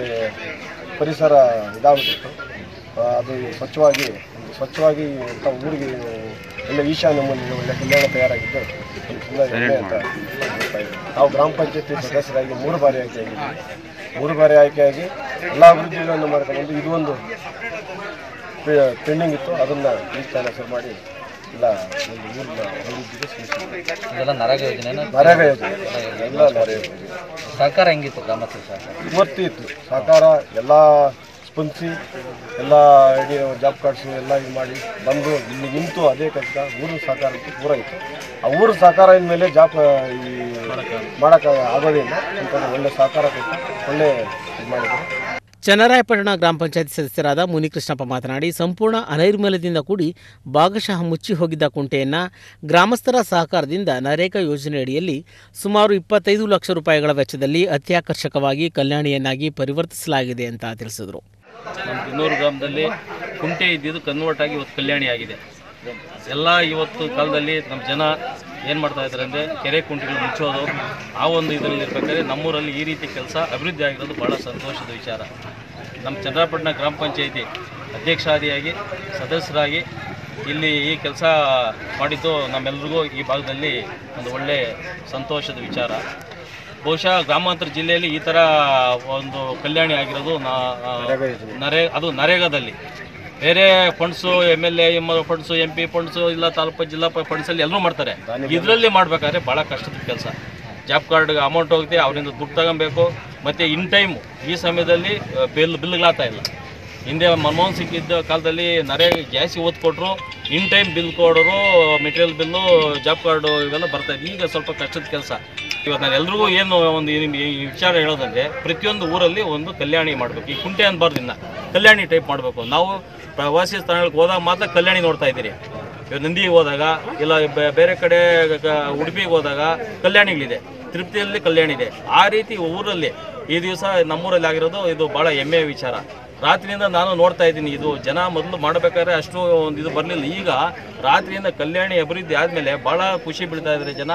ಪರಿಸರ ಇದಾಗ್ಬಿಟ್ಟಿತ್ತು ಆ, ಅದು ಸ್ವಚ್ಛವಾಗಿ ಒಂದು ಸ್ವಚ್ಛವಾಗಿ ಇಂಥ ಊರಿಗೆ ಒಳ್ಳೆ ಈಶಾನ್ಯ ಮೂಲೆಯಲ್ಲಿ ಒಳ್ಳೆ ಕಲ್ಯಾಣ ತಯಾರಾಗಿದ್ದು ನಮ್ಗೆ ತುಂಬ ಹೆಮ್ಮೆ ಅಂತ ಹೇಳ್ತಾ ಇದ್ದೀನಿ. ನಾವು ಗ್ರಾಮ ಪಂಚಾಯತಿ ಸದಸ್ಯರಾಗಿ ಮೂರು ಬಾರಿ ಆಯ್ಕೆ ಆಗಿದ್ದೀವಿ ಮೂರು ಬಾರಿ ಆಯ್ಕೆಯಾಗಿ ಎಲ್ಲ ಅಭಿವೃದ್ಧಿಗಳನ್ನು ಮಾಡ್ಕೊಂಡು ಇದು ಒಂದು ಪೆಂಡಿಂಗ್ ಇತ್ತು ಅದನ್ನು ಈ ಸರ್ ಮಾಡಿ ಎಲ್ಲ ಒಂದು ಊರಿನ ಅಭಿವೃದ್ಧಿಗೆ ಶ್ರಮಿಸಿದ್ದೀವಿ. ಇದೆಲ್ಲ ನರೇಗಾ ಯೋಜನೆ ನರೇಗಾ ಯೋಜನೆ ಎಲ್ಲ ನರೇಗಾ ಯೋಜನೆ ಸರ್ಕಾರ ಹೆಂಗಿತ್ತು ಗ್ರಾಮಸ್ಥರ ಸರ್ಕಾರ ಇವತ್ತು ಇತ್ತು ಸಹಕಾರ ಎಲ್ಲ ಸ್ಪಂದಿಸಿ ಎಲ್ಲ ಇಡೀ ಜಾಬ್ ಕಾರ್ಡ್ಸು ಎಲ್ಲ ಇದು ಮಾಡಿ ಬಂದು ಇಲ್ಲಿ ನಿಂತು ಅದೇ ಕೆಲಸ ಊರಿನ ಸಹಕಾರ ಪೂರ ಇತ್ತು ಆ ಊರ ಸಹಕಾರ ಮೇಲೆ ಜಾಬ್ ಈ ಮಾಡೋಕ್ಕೆ ಆಗೋದೇ ಇಲ್ಲ ಅಂತ ಒಳ್ಳೆ ಸಹಕಾರ ಕೊಟ್ಟು ಒಳ್ಳೆ ಇದು ಮಾಡಿದ್ರು ಚನ್ನರಾಯಪಟ್ಟಣ ಗ್ರಾಮ ಪಂಚಾಯತ್ ಸದಸ್ಯರಾದ ಮುನಿಕೃಷ್ಣಪ್ಪ ಮಾತನಾಡಿ ಸಂಪೂರ್ಣ ಅನೈರ್ಮಲ್ಯದಿಂದ ಕೂಡಿ ಭಾಗಶಃ ಮುಚ್ಚಿ ಹೋಗಿದ್ದ ಕುಂಟೆಯನ್ನು ಗ್ರಾಮಸ್ಥರ ಸಹಕಾರದಿಂದ ನರೇಗಾ ಯೋಜನೆಯಡಿಯಲ್ಲಿ ಸುಮಾರು ಇಪ್ಪತ್ತೈದು ಲಕ್ಷ ರೂಪಾಯಿಗಳ ವೆಚ್ಚದಲ್ಲಿ ಅತ್ಯಾಕರ್ಷಕವಾಗಿ ಕಲ್ಯಾಣಿಯನ್ನಾಗಿ ಪರಿವರ್ತಿಸಲಾಗಿದೆ ಅಂತ ತಿಳಿಸಿದರು ನಮ್ಮ ದಿನ್ನೂರು ಗ್ರಾಮದಲ್ಲಿ ಕುಂಟೆ ಇದ್ದಿದ್ದು ಕನ್ವರ್ಟ್ ಆಗಿ ಇವತ್ತು ಕಲ್ಯಾಣಿ ಆಗಿದೆ ಎಲ್ಲ ಇವತ್ತು ಕಾಲದಲ್ಲಿ ನಮ್ಮ ಜನ ಏನು ಮಾಡ್ತಾ ಇದ್ದಾರೆ ಅಂದರೆ ಕೆರೆ ಕುಂಟೆಗಳು ಮುಚ್ಚೋದು ಆ ಒಂದು ಇದರಲ್ಲಿ ಇರ್ಬೇಕಾದ್ರೆ ನಮ್ಮೂರಲ್ಲಿ ಈ ರೀತಿ ಕೆಲಸ ಅಭಿವೃದ್ಧಿ ಆಗಿರೋದು ಭಾಳ ಸಂತೋಷದ ವಿಚಾರ ನಮ್ಮ ಚಂದ್ರಪಟ್ಟಣ ಗ್ರಾಮ ಪಂಚಾಯಿತಿ ಅಧ್ಯಕ್ಷಾದಿಯಾಗಿ ಸದಸ್ಯರಾಗಿ ಇಲ್ಲಿ ಈ ಕೆಲಸ ಮಾಡಿದ್ದು ನಮ್ಮೆಲ್ರಿಗೂ ಈ ಭಾಗದಲ್ಲಿ ಒಂದು ಒಳ್ಳೆ ಸಂತೋಷದ ವಿಚಾರ ಬಹುಶಃ ಗ್ರಾಮಾಂತರ ಜಿಲ್ಲೆಯಲ್ಲಿ ಈ ಥರ ಒಂದು ಕಲ್ಯಾಣಿ ಆಗಿರೋದು ನಾ- ನರೇ ಅದು ನರೇಗಾದಲ್ಲಿ ಬೇರೆ funds M L A M funds M P funds ಇಲ್ಲ ತಾಲೂಕು ಜಿಲ್ಲಾ ಫಂಡ್ಸಲ್ಲಿ ಎಲ್ಲರೂ ಮಾಡ್ತಾರೆ ಇದರಲ್ಲಿ ಮಾಡಬೇಕಾದ್ರೆ ಭಾಳ ಕಷ್ಟದ ಕೆಲಸ ಜಾಬ್ ಕಾರ್ಡ್ಗೆ ಅಮೌಂಟ್ ಹೋಗುತ್ತೆ ಅವರಿಂದ ದುಡ್ಡು ತಗೊಬೇಕು ಮತ್ತು ಇನ್ ಟೈಮು ಈ ಸಮಯದಲ್ಲಿ ಬಿಲ್ ಬಿಲ್ಗಳಾಗ್ತಾ ಇಲ್ಲ ಹಿಂದೆ ಮನಮೋಹನ್ ಸಿಂಗ್ ಇದ್ದ ಕಾಲದಲ್ಲಿ ನರೇ ಜಾಸ್ತಿ ಓದ್ ಕೊಟ್ಟರು ಇನ್ ಟೈಮ್ ಬಿಲ್ ಕೊಡೋರು ಮೆಟೀರಿಯಲ್ ಬಿಲ್ಲು ಜಾಬ್ ಕಾರ್ಡು ಇವೆಲ್ಲ ಬರ್ತಾ ಇದೆ ಈಗ ಸ್ವಲ್ಪ ಕಷ್ಟದ ಕೆಲಸ ಇವತ್ತು ನಾನು ಎಲ್ರಿಗೂ ಏನು ಒಂದು ಈ ಈ ವಿಚಾರ ಹೇಳೋದಂದ್ರೆ ಪ್ರತಿಯೊಂದು ಊರಲ್ಲಿ ಒಂದು ಕಲ್ಯಾಣಿ ಮಾಡಬೇಕು ಈ ಕುಂಟೆ ಅನ್ಬಾರ್ದು ಇನ್ನ ಕಲ್ಯಾಣಿ ಟೈಪ್ ಮಾಡಬೇಕು ನಾವು ಪ್ರವಾಸಿ ಸ್ಥಳಗಳಿಗೆ ಹೋದಾಗ ಮಾತ್ರ ಕಲ್ಯಾಣಿ ನೋಡ್ತಾ ಇದ್ದೀರಿ ಇವಾಗ ನಂದಿಗೆ ಹೋದಾಗ ಇಲ್ಲ ಬೆ- ಬೇರೆ ಕಡೆ ಗ- ಉಡುಪಿಗೆ ಹೋದಾಗ ಕಲ್ಯಾಣಿಗಳಿದೆ ತಿರುಪತಿಯಲ್ಲಿ ಕಲ್ಯಾಣಿ ಇದೆ ಆ ರೀತಿ ಊರಲ್ಲಿ ಈ ದಿವಸ ನಮ್ಮೂರಲ್ಲಿ ಆಗಿರೋದು ಇದು ಭಾಳ ಹೆಮ್ಮೆಯ ವಿಚಾರ ರಾತ್ರಿಯಿಂದ ನಾನು ನೋಡ್ತಾ ಇದ್ದೀನಿ ಇದು ಜನ ಮೊದಲು ಮಾಡಬೇಕಾದ್ರೆ ಅಷ್ಟು ಒಂದು ಇದು ಬರಲಿಲ್ಲ ಈಗ ರಾತ್ರಿಯಿಂದ ಕಲ್ಯಾಣಿ ಅಭಿವೃದ್ಧಿ ಆದಮೇಲೆ ಭಾಳ ಖುಷಿ ಬೀಳ್ತಾ ಇದ್ದಾರೆ ಜನ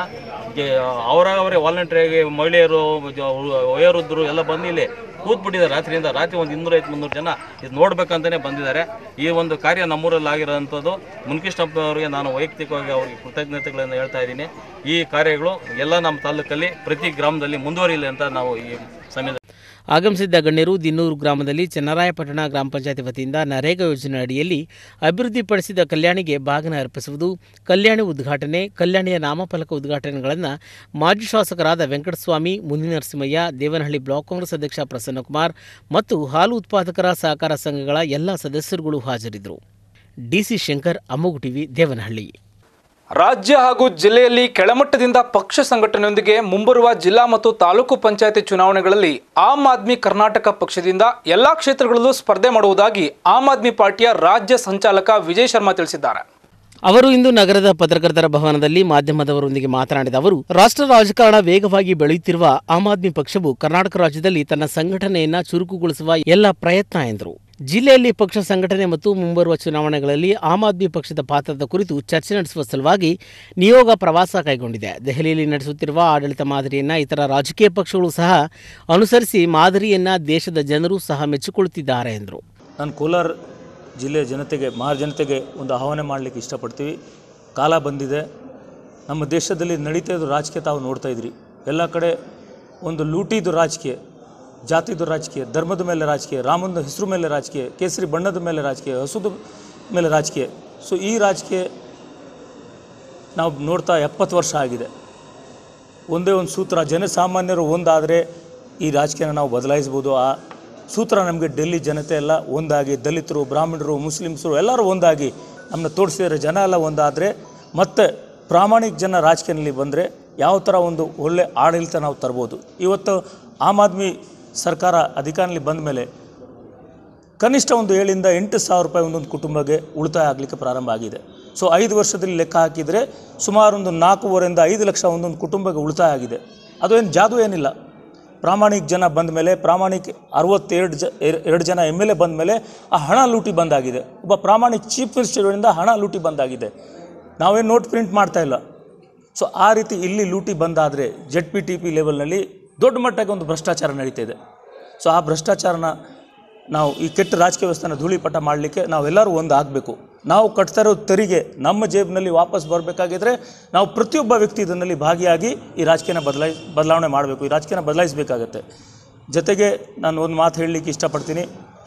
ಅವರವರೇ ವಾಲಂಟ್ರಿಯಾಗಿ ಮಹಿಳೆಯರು ಜ- ವಯೋವೃದ್ಧರು ಎಲ್ಲ ಬಂದು ಇಲ್ಲಿ ಕೂತ್ಬಿಟ್ಟಿದ್ದಾರೆ ರಾತ್ರಿಯಿಂದ ರಾತ್ರಿ ಒಂದು ಇನ್ನೂರೈವತ್ತು ಮುನ್ನೂರು ಜನ ಇದು ನೋಡ್ಬೇಕಂತಲೇ ಬಂದಿದ್ದಾರೆ ಈ ಒಂದು ಕಾರ್ಯ ನಮ್ಮೂರಲ್ಲಿ ಆಗಿರೋಂಥದ್ದು ಮುನ್ಕೃಷ್ಣಪ್ಪ ಅವರಿಗೆ ನಾನು ವೈಯಕ್ತಿಕವಾಗಿ ಅವರಿಗೆ ಕೃತಜ್ಞತೆಗಳನ್ನು ಹೇಳ್ತಾ ಇದ್ದೀನಿ ಈ ಕಾರ್ಯಗಳು ಎಲ್ಲ ನಮ್ಮ ತಾಲೂಕಲ್ಲಿ ಪ್ರತಿ ಗ್ರಾಮದಲ್ಲಿ ಮುಂದುವರಿಯಲಿ ಅಂತ ನಾವು ಈ ಸಮಯದಲ್ಲಿ ಆಗಮಿಸಿದ್ದ ಗಣ್ಯರು ದಿನ್ನೂರು ಗ್ರಾಮದಲ್ಲಿ ಚನ್ನರಾಯಪಟ್ಟಣ ಗ್ರಾಮ ಪಂಚಾಯತಿ ವತಿಯಿಂದ ನರೇಗಾ ಯೋಜನೆ ಅಡಿಯಲ್ಲಿ ಅಭಿವೃದ್ಧಿಪಡಿಸಿದ ಕಲ್ಯಾಣಿಗೆ ಬಾಗಿನ ಅರ್ಪಿಸುವುದು ಕಲ್ಯಾಣಿ ಉದ್ಘಾಟನೆ ಕಲ್ಯಾಣಿಯ ನಾಮಫಲಕ ಉದ್ಘಾಟನೆಗಳನ್ನು ಮಾಜಿ ಶಾಸಕರಾದ ವೆಂಕಟಸ್ವಾಮಿ ಮುನಿನರಸಿಂಹಯ್ಯ ದೇವನಹಳ್ಳಿ ಬ್ಲಾಕ್ ಕಾಂಗ್ರೆಸ್ ಅಧ್ಯಕ್ಷ ಪ್ರಸನ್ನಕುಮಾರ್ ಮತ್ತು ಹಾಲು ಉತ್ಪಾದಕರ ಸಹಕಾರ ಸಂಘಗಳ ಎಲ್ಲ ಸದಸ್ಯರುಗಳು ಹಾಜರಿದ್ದರು ಡಿಸಿ ಶಂಕರ್ ಅಮ್ಮಗು ಟಿವಿ ದೇವನಹಳ್ಳಿ ರಾಜ್ಯ ಹಾಗೂ ಜಿಲ್ಲೆಯಲ್ಲಿ ಕೆಳಮಟ್ಟದಿಂದ ಪಕ್ಷ ಸಂಘಟನೆಯೊಂದಿಗೆ ಮುಂಬರುವ ಜಿಲ್ಲಾ ಮತ್ತು ತಾಲೂಕು ಪಂಚಾಯತಿ ಚುನಾವಣೆಗಳಲ್ಲಿ ಆಮ್ ಆದ್ಮಿ ಕರ್ನಾಟಕ ಪಕ್ಷದಿಂದ ಎಲ್ಲಾ ಕ್ಷೇತ್ರಗಳಲ್ಲೂ ಸ್ಪರ್ಧೆ ಮಾಡುವುದಾಗಿ ಆಮ್ ಆದ್ಮಿ ಪಾರ್ಟಿಯ ರಾಜ್ಯ ಸಂಚಾಲಕ ವಿಜಯ್ ಶರ್ಮಾ ತಿಳಿಸಿದ್ದಾರೆ ಅವರು ಇಂದು ನಗರದ ಪತ್ರಕರ್ತರ ಭವನದಲ್ಲಿ ಮಾಧ್ಯಮದವರೊಂದಿಗೆ ಮಾತನಾಡಿದ ಅವರು ರಾಷ್ಟ್ರ ರಾಜಕಾರಣ ವೇಗವಾಗಿ ಬೆಳೆಯುತ್ತಿರುವ ಆಮ್ ಆದ್ಮಿ ಪಕ್ಷವು ಕರ್ನಾಟಕ ರಾಜ್ಯದಲ್ಲಿ ತನ್ನ ಸಂಘಟನೆಯನ್ನ ಚುರುಕುಗೊಳಿಸುವ ಎಲ್ಲ ಪ್ರಯತ್ನ ಎಂದರು ಜಿಲ್ಲೆಯಲ್ಲಿ ಪಕ್ಷ ಸಂಘಟನೆ ಮತ್ತು ಮುಂಬರುವ ಚುನಾವಣೆಗಳಲ್ಲಿ ಆಮ್ ಆದ್ಮಿ ಪಕ್ಷದ ಪಾತ್ರದ ಕುರಿತು ಚರ್ಚೆ ನಡೆಸುವ ಸಲುವಾಗಿ ನಿಯೋಗ ಪ್ರವಾಸ ಕೈಗೊಂಡಿದೆ ದೆಹಲಿಯಲ್ಲಿ ನಡೆಸುತ್ತಿರುವ ಆಡಳಿತ ಮಾದರಿಯನ್ನ ಇತರ ರಾಜಕೀಯ ಪಕ್ಷಗಳು ಸಹ ಅನುಸರಿಸಿ ಮಾದರಿಯನ್ನ ದೇಶದ ಜನರು ಸಹ ಮೆಚ್ಚಿಕೊಳ್ಳುತ್ತಿದ್ದಾರೆ ಎಂದರು ನಾನು ಕೋಲಾರ ಜಿಲ್ಲೆಯ ಜನತೆಗೆ ಮಹಾ ಜನತೆಗೆ ಒಂದು ಆಹ್ವಾನ ಮಾಡಲಿಕ್ಕೆ ಇಷ್ಟಪಡ್ತೀವಿ ಕಾಲ ಬಂದಿದೆ ನಮ್ಮ ದೇಶದಲ್ಲಿ ನಡೀತಾ ಇರೋ ರಾಜಕೀಯ ತಾವು ನೋಡ್ತಾ ಇದ್ರಿ ಎಲ್ಲ ಕಡೆ ಒಂದು ಲೂಟಿದು ರಾಜಕೀಯ ಜಾತಿದು ರಾಜಕೀಯ ಧರ್ಮದ ಮೇಲೆ ರಾಜಕೀಯ ರಾಮನ ಹೆಸರು ಮೇಲೆ ರಾಜಕೀಯ ಕೇಸರಿ ಬಣ್ಣದ ಮೇಲೆ ರಾಜಕೀಯ ಹಸುದ ಮೇಲೆ ರಾಜಕೀಯ ಸೊ ಈ ರಾಜಕೀಯ ನಾವು ನೋಡ್ತಾ ಎಪ್ಪತ್ತು ವರ್ಷ ಆಗಿದೆ ಒಂದೇ ಒಂದು ಸೂತ್ರ ಜನಸಾಮಾನ್ಯರು ಒಂದಾದರೆ ಈ ರಾಜಕೀಯನ ನಾವು ಬದಲಾಯಿಸ್ಬೋದು ಆ ಸೂತ್ರ ನಮಗೆ ಡೆಲ್ಲಿ ಜನತೆ ಎಲ್ಲ ಒಂದಾಗಿ ದಲಿತರು ಬ್ರಾಹ್ಮಣರು ಮುಸ್ಲಿಮ್ಸರು ಎಲ್ಲರೂ ಒಂದಾಗಿ ನಮ್ಮನ್ನ ತೋರಿಸಿದ್ರೆ ಜನ ಎಲ್ಲ ಒಂದಾದರೆ ಮತ್ತೆ ಪ್ರಾಮಾಣಿಕ ಜನ ರಾಜಕೀಯದಲ್ಲಿ ಬಂದರೆ ಯಾವ ಥರ ಒಂದು ಒಳ್ಳೆ ಆಡಳಿತ ನಾವು ತರ್ಬೋದು ಇವತ್ತು ಆಮ್ ಆದ್ಮಿ ಸರ್ಕಾರ ಅಧಿಕಾರದಲ್ಲಿ ಬಂದ ಮೇಲೆ ಕನಿಷ್ಠ ಒಂದು ಏಳಿಂದ ಎಂಟು ಸಾವಿರ ರೂಪಾಯಿ ಒಂದೊಂದು ಕುಟುಂಬಕ್ಕೆ ಉಳಿತಾಯ ಆಗಲಿಕ್ಕೆ ಪ್ರಾರಂಭ ಆಗಿದೆ ಸೊ ಐದು ವರ್ಷದಲ್ಲಿ ಲೆಕ್ಕ ಹಾಕಿದರೆ ಸುಮಾರು ಒಂದು ನಾಲ್ಕೂವರೆಯಿಂದ ಐದು ಲಕ್ಷ ಒಂದೊಂದು ಕುಟುಂಬಕ್ಕೆ ಉಳಿತಾಯ ಆಗಿದೆ ಅದು ಏನು ಜಾದು ಏನಿಲ್ಲ ಪ್ರಾಮಾಣಿಕ ಜನ ಬಂದ ಮೇಲೆ ಪ್ರಾಮಾಣಿಕ ಅರವತ್ತೆರಡು ಜ ಎರ- ಎರಡು ಜನ ಎಮ್ ಎಲ್ ಎ ಬಂದ ಮೇಲೆ ಆ ಹಣ ಲೂಟಿ ಬಂದಾಗಿದೆ ಒಬ್ಬ ಪ್ರಾಮಾಣಿಕ ಚೀಫ್ ಮಿನಿಸ್ಟರಿಂದ ಹಣ ಲೂಟಿ ಬಂದಾಗಿದೆ ನಾವೇನು ನೋಟ್ ಪ್ರಿಂಟ್ ಮಾಡ್ತಾ ಇಲ್ಲ ಸೊ ಆ ರೀತಿ ಇಲ್ಲಿ ಲೂಟಿ ಬಂದಾದರೆ ಜೆಡ್ ಪಿ ಟಿ ಪಿ ಲೆವೆಲ್ನಲ್ಲಿ ದೊಡ್ಡ ಮಟ್ಟಕ್ಕೆ ಒಂದು ಭ್ರಷ್ಟಾಚಾರ ನಡೀತಾ ಇದೆ ಸೊ ಆ ಭ್ರಷ್ಟಾಚಾರನ ನಾವು ಈ ಕೆಟ್ಟ ರಾಜಕೀಯ ವ್ಯವಸ್ಥೆನ ಧೂಳಿಪಟ ಮಾಡಲಿಕ್ಕೆ ನಾವೆಲ್ಲರೂ ಒಂದು ಆಗಬೇಕು ನಾವು ಕಟ್ತಾ ಇರೋ ತೆರಿಗೆ ನಮ್ಮ ಜೇಬಿನಲ್ಲಿ ವಾಪಸ್ ಬರಬೇಕಾಗಿದ್ರೆ ನಾವು ಪ್ರತಿಯೊಬ್ಬ ವ್ಯಕ್ತಿ ಇದರಲ್ಲಿ ಭಾಗಿಯಾಗಿ ಈ ರಾಜಕೀಯನ ಬದಲಾಯಿ ಬದಲಾವಣೆ ಮಾಡಬೇಕು ಈ ರಾಜಕೀಯನ ಬದಲಾಯಿಸಬೇಕಾಗತ್ತೆ ಜೊತೆಗೆ ನಾನು ಒಂದು ಮಾತು ಹೇಳಲಿಕ್ಕೆ ಇಷ್ಟಪಡ್ತೀನಿ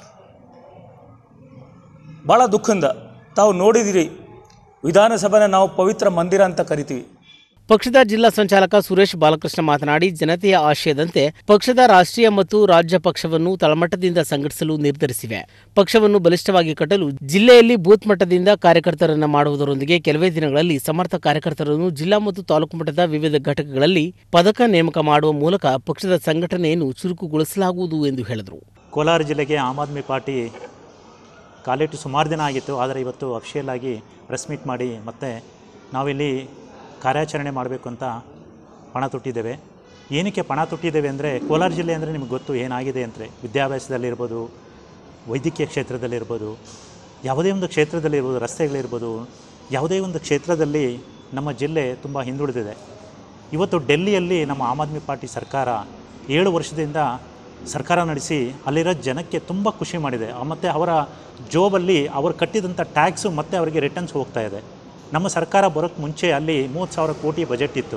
ಭಾಳ ದುಃಖದಿಂದ ತಾವು ನೋಡಿದಿರಿ ವಿಧಾನಸಭೆನ ನಾವು ಪವಿತ್ರ ಮಂದಿರ ಅಂತ ಕರಿತೀವಿ ಪಕ್ಷದ ಜಿಲ್ಲಾ ಸಂಚಾಲಕ ಸುರೇಶ್ ಬಾಲಕೃಷ್ಣ ಮಾತನಾಡಿ ಜನತೆಯ ಆಶಯದಂತೆ ಪಕ್ಷದ ರಾಷ್ಟ್ರೀಯ ಮತ್ತು ರಾಜ್ಯ ಪಕ್ಷವನ್ನು ತಳಮಟ್ಟದಿಂದ ಸಂಘಟಿಸಲು ನಿರ್ಧರಿಸಿವೆ ಪಕ್ಷವನ್ನು ಬಲಿಷ್ಠವಾಗಿ ಕಟ್ಟಲು ಜಿಲ್ಲೆಯಲ್ಲಿ ಬೂತ್ ಮಟ್ಟದಿಂದ ಕಾರ್ಯಕರ್ತರನ್ನ ಮಾಡುವುದರೊಂದಿಗೆ ಕೆಲವೇ ದಿನಗಳಲ್ಲಿ ಸಮರ್ಥ ಕಾರ್ಯಕರ್ತರನ್ನು ಜಿಲ್ಲಾ ಮತ್ತು ತಾಲೂಕು ಮಟ್ಟದ ವಿವಿಧ ಘಟಕಗಳಲ್ಲಿ ಪದಕ ನೇಮಕ ಮಾಡುವ ಮೂಲಕ ಪಕ್ಷದ ಸಂಘಟನೆಯನ್ನು ಚುರುಕುಗೊಳಿಸಲಾಗುವುದು ಎಂದು ಹೇಳಿದರು ಕೋಲಾರ ಜಿಲ್ಲೆಗೆ ಆಮ್ ಆದ್ಮಿ ಪಾರ್ಟಿ ಕಾಲಿಟ್ಟು ಸುಮಾರು ದಿನ ಆಗಿತ್ತು ಆದರೆ ಇವತ್ತು ಅಫಿಷಿಯಲ್ ಆಗಿ ಪ್ರೆಸ್ ಮೀಟ್ ಮಾಡಿ ಮತ್ತೆ ನಾವಿಲ್ಲಿ ಕಾರ್ಯಾಚರಣೆ ಮಾಡಬೇಕು ಅಂತ ಪಣ ತೊಟ್ಟಿದ್ದೇವೆ ಏನಕ್ಕೆ ಪಣ ತೊಟ್ಟಿದ್ದೇವೆ ಅಂದರೆ ಕೋಲಾರ ಜಿಲ್ಲೆ ಅಂದರೆ ನಿಮಗೆ ಗೊತ್ತು ಏನಾಗಿದೆ ಅಂದರೆ ವಿದ್ಯಾಭ್ಯಾಸದಲ್ಲಿರ್ಬೋದು ವೈದ್ಯಕೀಯ ಕ್ಷೇತ್ರದಲ್ಲಿರ್ಬೋದು ಯಾವುದೇ ಒಂದು ಕ್ಷೇತ್ರದಲ್ಲಿರ್ಬೋದು ರಸ್ತೆಗಳಿರ್ಬೋದು ಯಾವುದೇ ಒಂದು ಕ್ಷೇತ್ರದಲ್ಲಿ ನಮ್ಮ ಜಿಲ್ಲೆ ತುಂಬ ಹಿಂದುಳಿದಿದೆ ಇವತ್ತು ಡೆಲ್ಲಿಯಲ್ಲಿ ನಮ್ಮ ಆಮ್ ಆದ್ಮಿ ಪಾರ್ಟಿ ಸರ್ಕಾರ ಏಳು ವರ್ಷದಿಂದ ಸರ್ಕಾರ ನಡೆಸಿ ಅಲ್ಲಿರೋ ಜನಕ್ಕೆ ತುಂಬ ಖುಷಿ ಮಾಡಿದೆ ಮತ್ತು ಅವರ ಜೋಬಲ್ಲಿ ಅವರು ಕಟ್ಟಿದಂಥ ಟ್ಯಾಕ್ಸು ಮತ್ತೆ ಅವರಿಗೆ ರಿಟರ್ನ್ಸ್ ಹೋಗ್ತಾ ಇದೆ ನಮ್ಮ ಸರ್ಕಾರ ಬರೋಕ್ಕೆ ಮುಂಚೆ ಅಲ್ಲಿ ಮೂವತ್ತು ಸಾವಿರ ಕೋಟಿ ಬಜೆಟ್ ಇತ್ತು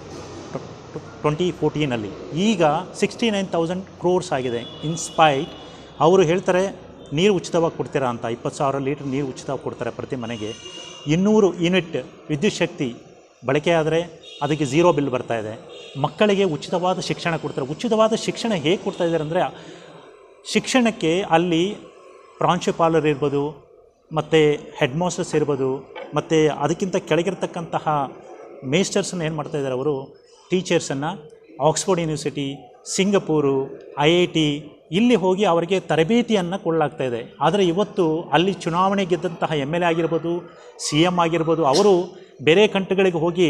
ಟ್ವೆಂಟಿ ಫೋರ್ಟೀನಲ್ಲಿ ಈಗ ಸಿಕ್ಸ್ಟಿ ನೈನ್ ತೌಸಂಡ್ ಕ್ರೋರ್ಸ್ ಆಗಿದೆ ಇನ್ಸ್ಪೈಟ್ ಅವರು ಹೇಳ್ತಾರೆ ನೀರು ಉಚಿತವಾಗಿ ಕೊಡ್ತೀರಾ ಅಂತ ಇಪ್ಪತ್ತು ಸಾವಿರ ಲೀಟ್ರ್ ನೀರು ಉಚಿತವಾಗಿ ಕೊಡ್ತಾರೆ ಪ್ರತಿ ಮನೆಗೆ ಇನ್ನೂರು ಯೂನಿಟ್ ವಿದ್ಯುತ್ ಶಕ್ತಿ ಬಳಕೆ ಆದರೆ ಅದಕ್ಕೆ ಝೀರೋ ಬಿಲ್ ಬರ್ತಾ ಇದೆ ಮಕ್ಕಳಿಗೆ ಉಚಿತವಾದ ಶಿಕ್ಷಣ ಕೊಡ್ತಾರೆ ಉಚಿತವಾದ ಶಿಕ್ಷಣ ಹೇಗೆ ಕೊಡ್ತಾ ಇದ್ದಾರೆ ಅಂದರೆ ಶಿಕ್ಷಣಕ್ಕೆ ಅಲ್ಲಿ ಪ್ರಾಂಶುಪಾಲರು ಇರ್ಬೋದು ಮತ್ತು ಹೆಡ್ ಮಾಸ್ಟರ್ಸ್ ಇರ್ಬೋದು ಮತ್ತು ಅದಕ್ಕಿಂತ ಕೆಳಗಿರ್ತಕ್ಕಂತಹ ಮೇಸ್ಟರ್ಸನ್ನು ಏನು ಮಾಡ್ತಾ ಇದ್ದಾರೆ ಅವರು ಟೀಚರ್ಸನ್ನು Oxford University Singapore I I T ಇಲ್ಲಿ ಹೋಗಿ ಅವರಿಗೆ ತರಬೇತಿಯನ್ನು ಕೊಡಲಾಗ್ತಾ ಇದೆ ಆದರೆ ಇವತ್ತು ಅಲ್ಲಿ ಚುನಾವಣೆ ಗೆದ್ದಂತಹ ಎಮ್ ಎಲ್ ಎ ಆಗಿರ್ಬೋದು ಸಿ ಎಮ್ ಆಗಿರ್ಬೋದು ಅವರು ಬೇರೆ ಕಂಟ್ರಿಗಳಿಗೆ ಹೋಗಿ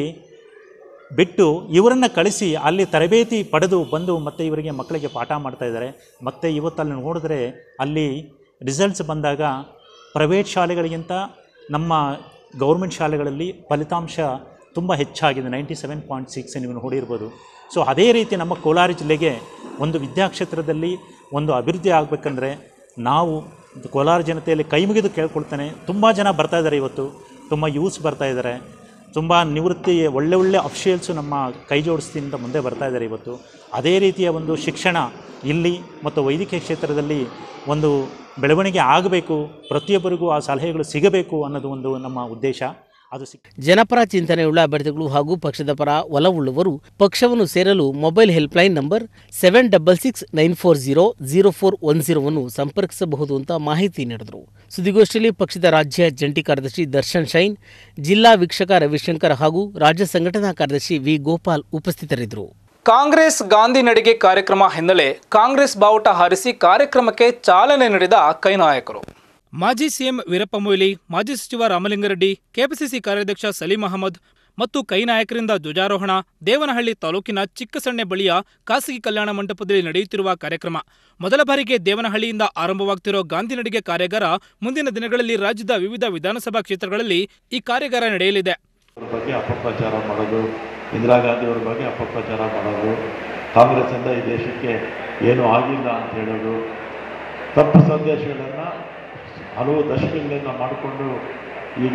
ಬಿಟ್ಟು ಇವರನ್ನು ಕಳಿಸಿ ಅಲ್ಲಿ ತರಬೇತಿ ಪಡೆದು ಬಂದು ಮತ್ತೆ ಇವರಿಗೆ ಮಕ್ಕಳಿಗೆ ಪಾಠ ಮಾಡ್ತಾ ಇದ್ದಾರೆ ಮತ್ತು ಇವತ್ತು ಅಲ್ಲಿ ನೋಡಿದ್ರೆ ಅಲ್ಲಿ ರಿಸಲ್ಟ್ಸ್ ಬಂದಾಗ ಪ್ರೈವೇಟ್ ಶಾಲೆಗಳಿಗಿಂತ ನಮ್ಮ ಗೌರ್ಮೆಂಟ್ ಶಾಲೆಗಳಲ್ಲಿ ಫಲಿತಾಂಶ ತುಂಬ ಹೆಚ್ಚಾಗಿದೆ ನೈಂಟಿ ಸೆವೆನ್ ಪಾಯಿಂಟ್ ಸಿಕ್ಸ್ ನೀವು ನೋಡಿರ್ಬೋದು ಸೊ ಅದೇ ರೀತಿ ನಮ್ಮ ಕೋಲಾರ ಜಿಲ್ಲೆಗೆ ಒಂದು ವಿದ್ಯಾಕ್ಷೇತ್ರದಲ್ಲಿ ಒಂದು ಅಭಿವೃದ್ಧಿ ಆಗಬೇಕಂದ್ರೆ ನಾವು ಕೋಲಾರ ಜನತೆಯಲ್ಲಿ ಕೈ ಮುಗಿದು ಕೇಳ್ಕೊಳ್ತೇನೆ ತುಂಬ ಜನ ಬರ್ತಾ ಇದ್ದಾರೆ ಇವತ್ತು ತುಂಬ ಯೂತ್ಸ್ ಬರ್ತಾ ಇದ್ದಾರೆ ತುಂಬ ನಿವೃತ್ತಿ ಒಳ್ಳೆ ಒಳ್ಳೆ ಅಫಿಷಿಯಲ್ಸು ನಮ್ಮ ಕೈ ಜೋಡಿಸ್ತಿಂದ ಮುಂದೆ ಬರ್ತಾ ಇದ್ದಾರೆ ಇವತ್ತು ಅದೇ ರೀತಿಯ ಒಂದು ಶಿಕ್ಷಣ ಇಲ್ಲಿ ಮತ್ತು ವೈದ್ಯಕೀಯ ಕ್ಷೇತ್ರದಲ್ಲಿ ಒಂದು ಬೆಳವಣಿಗೆ ಆಗಬೇಕು ಪ್ರತಿಯೊಬ್ಬರಿಗೂ ಆ ಸಲಹೆಗಳು ಸಿಗಬೇಕು ಅನ್ನೋದು ಒಂದು ನಮ್ಮ ಉದ್ದೇಶ ಅದು ಸಿಕ್ ಜನಪರ ಚಿಂತನೆಯುಳ್ಳ ಅಭ್ಯರ್ಥಿಗಳು ಹಾಗೂ ಪಕ್ಷದ ಪರ ಒಲವುಳ್ಳವರು ಪಕ್ಷವನ್ನು ಸೇರಲು mobile helpline number seven double six nine four zero zero four one ಜೀರೋವನ್ನು ಸಂಪರ್ಕಿಸಬಹುದು ಅಂತ ಮಾಹಿತಿ ನೀಡಿದರು ಸುದ್ದಿಗೋಷ್ಠಿಯಲ್ಲಿ ಪಕ್ಷದ ರಾಜ್ಯ ಜಂಟಿ ಕಾರ್ಯದರ್ಶಿ ದರ್ಶನ್ ಶೈನ್ ಜಿಲ್ಲಾ ವೀಕ್ಷಕ ರವಿಶಂಕರ್ ಹಾಗೂ ರಾಜ್ಯ ಸಂಘಟನಾ ಕಾರ್ಯದರ್ಶಿ ವಿ ಗೋಪಾಲ್ ಉಪಸ್ಥಿತರಿದ್ದರು ಕಾಂಗ್ರೆಸ್ ಗಾಂಧಿ ನಡಿಗೆ ಕಾರ್ಯಕ್ರಮ ಹಿನ್ನೆಲೆ ಕಾಂಗ್ರೆಸ್ ಬಾವುಟ ಹಾರಿಸಿ ಕಾರ್ಯಕ್ರಮಕ್ಕೆ ಚಾಲನೆ ನೀಡಿದ ಕೈ ನಾಯಕರು ಮಾಜಿ ಸಿಎಂ ವೀರಪ್ಪ ಮೊಯ್ಲಿ ಮಾಜಿ ಸಚಿವ ರಾಮಲಿಂಗಾರೆಡ್ಡಿ ಕೆಪಿಸಿಸಿ ಕಾರ್ಯಾಧ್ಯಕ್ಷ ಸಲೀಂ ಅಹಮದ್ ಮತ್ತು ಕೈ ನಾಯಕರಿಂದ ಧ್ವಜಾರೋಹಣ ದೇವನಹಳ್ಳಿ ತಾಲೂಕಿನ ಚಿಕ್ಕಸಣ್ಣೆ ಬಳಿಯ ಖಾಸಗಿ ಕಲ್ಯಾಣ ಮಂಟಪದಲ್ಲಿ ನಡೆಯುತ್ತಿರುವ ಕಾರ್ಯಕ್ರಮ ಮೊದಲ ಬಾರಿಗೆ ದೇವನಹಳ್ಳಿಯಿಂದ ಆರಂಭವಾಗ್ತಿರೋ ಗಾಂಧಿ ನಡಿಗೆ ಕಾರ್ಯಾಗಾರ ಮುಂದಿನ ದಿನಗಳಲ್ಲಿ ರಾಜ್ಯದ ವಿವಿಧ ವಿಧಾನಸಭಾ ಕ್ಷೇತ್ರಗಳಲ್ಲಿ ಈ ಕಾರ್ಯಾಗಾರ ನಡೆಯಲಿದೆ ಅವ್ರ ಬಗ್ಗೆ ಅಪಪ್ರಚಾರ ಮಾಡೋದು ಇಂದಿರಾ ಗಾಂಧಿ ಅವ್ರ ಬಗ್ಗೆ ಅಪಪ್ರಚಾರ ಮಾಡೋದು ಕಾಂಗ್ರೆಸ್ಸಿಂದ ಈ ದೇಶಕ್ಕೆ ಏನೂ ಆಗಿಲ್ಲ ಅಂತ ಹೇಳೋದು ತಪ್ಪು ಸಂದೇಶಗಳನ್ನು ಹಲವು ದಶಕಗಳಿಂದ ಮಾಡಿಕೊಂಡು ಈಗ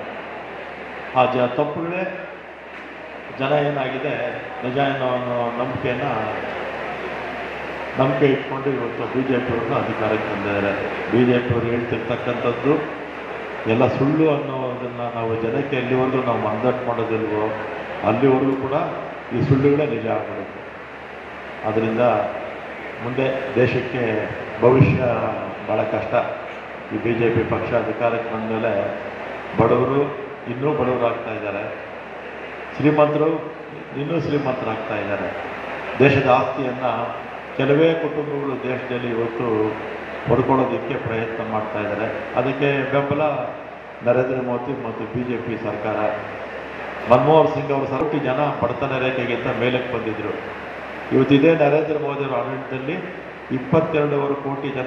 ಆ ಜ ತಪ್ಪುಗಳೇ ಜನ ಏನಾಗಿದೆ ನಿಜ ಅನ್ನೋ ಅನ್ನೋ ನಂಬಿಕೆಯನ್ನು ನಂಬಿಕೆ ಇಟ್ಕೊಂಡು ಇವತ್ತು ಬಿ ಜೆ ಪಿಯವ್ರನ್ನ ಅಧಿಕಾರಕ್ಕೆ ತಂದಿದ್ದಾರೆ ಬಿ ಜೆ ಪಿಯವ್ರು ಹೇಳ್ತಿರ್ತಕ್ಕಂಥದ್ದು ಎಲ್ಲ ಸುಳ್ಳು ಅನ್ನೋದನ್ನು ನಾವು ಜನಕ್ಕೆ ಎಲ್ಲಿವರೆಗೂ ನಾವು ಮಂದಟ್ಟು ಮಾಡೋದಿಲ್ವೋ ಅಲ್ಲಿವರೆಗೂ ಕೂಡ ಈ ಸುಳ್ಳುಗಳೇ ನಿಜ ಆಗ್ಬಿಡುತ್ತೆ ಆದ್ದರಿಂದ ಮುಂದೆ ದೇಶಕ್ಕೆ ಭವಿಷ್ಯ ಭಾಳ ಕಷ್ಟ ಈ ಬಿ ಜೆ ಪಿ ಪಕ್ಷ ಅಧಿಕಾರಕ್ಕೆ ಬಂದಮೇಲೆ ಬಡವರು ಇನ್ನೂ ಬಡವರಾಗ್ತಾ ಇದ್ದಾರೆ ಶ್ರೀಮಂತರು ಇನ್ನೂ ಶ್ರೀಮಂತರಾಗ್ತಾ ಇದ್ದಾರೆ ದೇಶದ ಆಸ್ತಿಯನ್ನು ಕೆಲವೇ ಕುಟುಂಬಗಳು ದೇಶದಲ್ಲಿ ಇವತ್ತು ಪಡ್ಕೊಳ್ಳೋದಕ್ಕೆ ಪ್ರಯತ್ನ ಮಾಡ್ತಾ ಇದ್ದಾರೆ ಅದಕ್ಕೆ ಬೆಂಬಲ ನರೇಂದ್ರ ಮೋದಿ ಮತ್ತು ಬಿ ಜೆ ಪಿ ಸರ್ಕಾರ ಮನಮೋಹನ್ ಸಿಂಗ್ ಅವರು ಸರ್ಟಿ ಜನ ಬಡತನ ರೇಖೆಗಿಂತ ಮೇಲಕ್ಕೆ ಬಂದಿದ್ದರು ಇವತ್ತು ಇದೇ ನರೇಂದ್ರ ಮೋದಿ ಅವರ ಆಡಳಿತದಲ್ಲಿ ಇಪ್ಪತ್ತೆರಡೂವರೆ ಕೋಟಿ ಜನ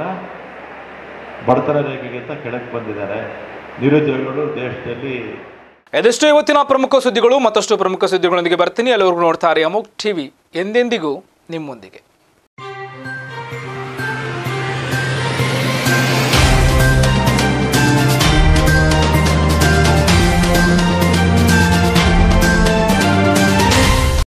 ಬಡತನ ರೇಖೆಗಿಂತ ಕೆಳಗೆ ಬಂದಿದ್ದಾರೆ ನಿರುದ್ಯೋಗಿಗಳು ದೇಶದಲ್ಲಿ ಇದೆಷ್ಟು ಇವತ್ತಿನ ಪ್ರಮುಖ ಸುದ್ದಿಗಳು ಮತ್ತಷ್ಟು ಪ್ರಮುಖ ಸುದ್ದಿಗಳೊಂದಿಗೆ ಬರ್ತೀನಿ ಎಲ್ಲರಿಗೂ ನೋಡ್ತಾರೆ ಅಮೋಕ್ ಟಿವಿ ಎಂದೆಂದಿಗೂ ನಿಮ್ಮೊಂದಿಗೆ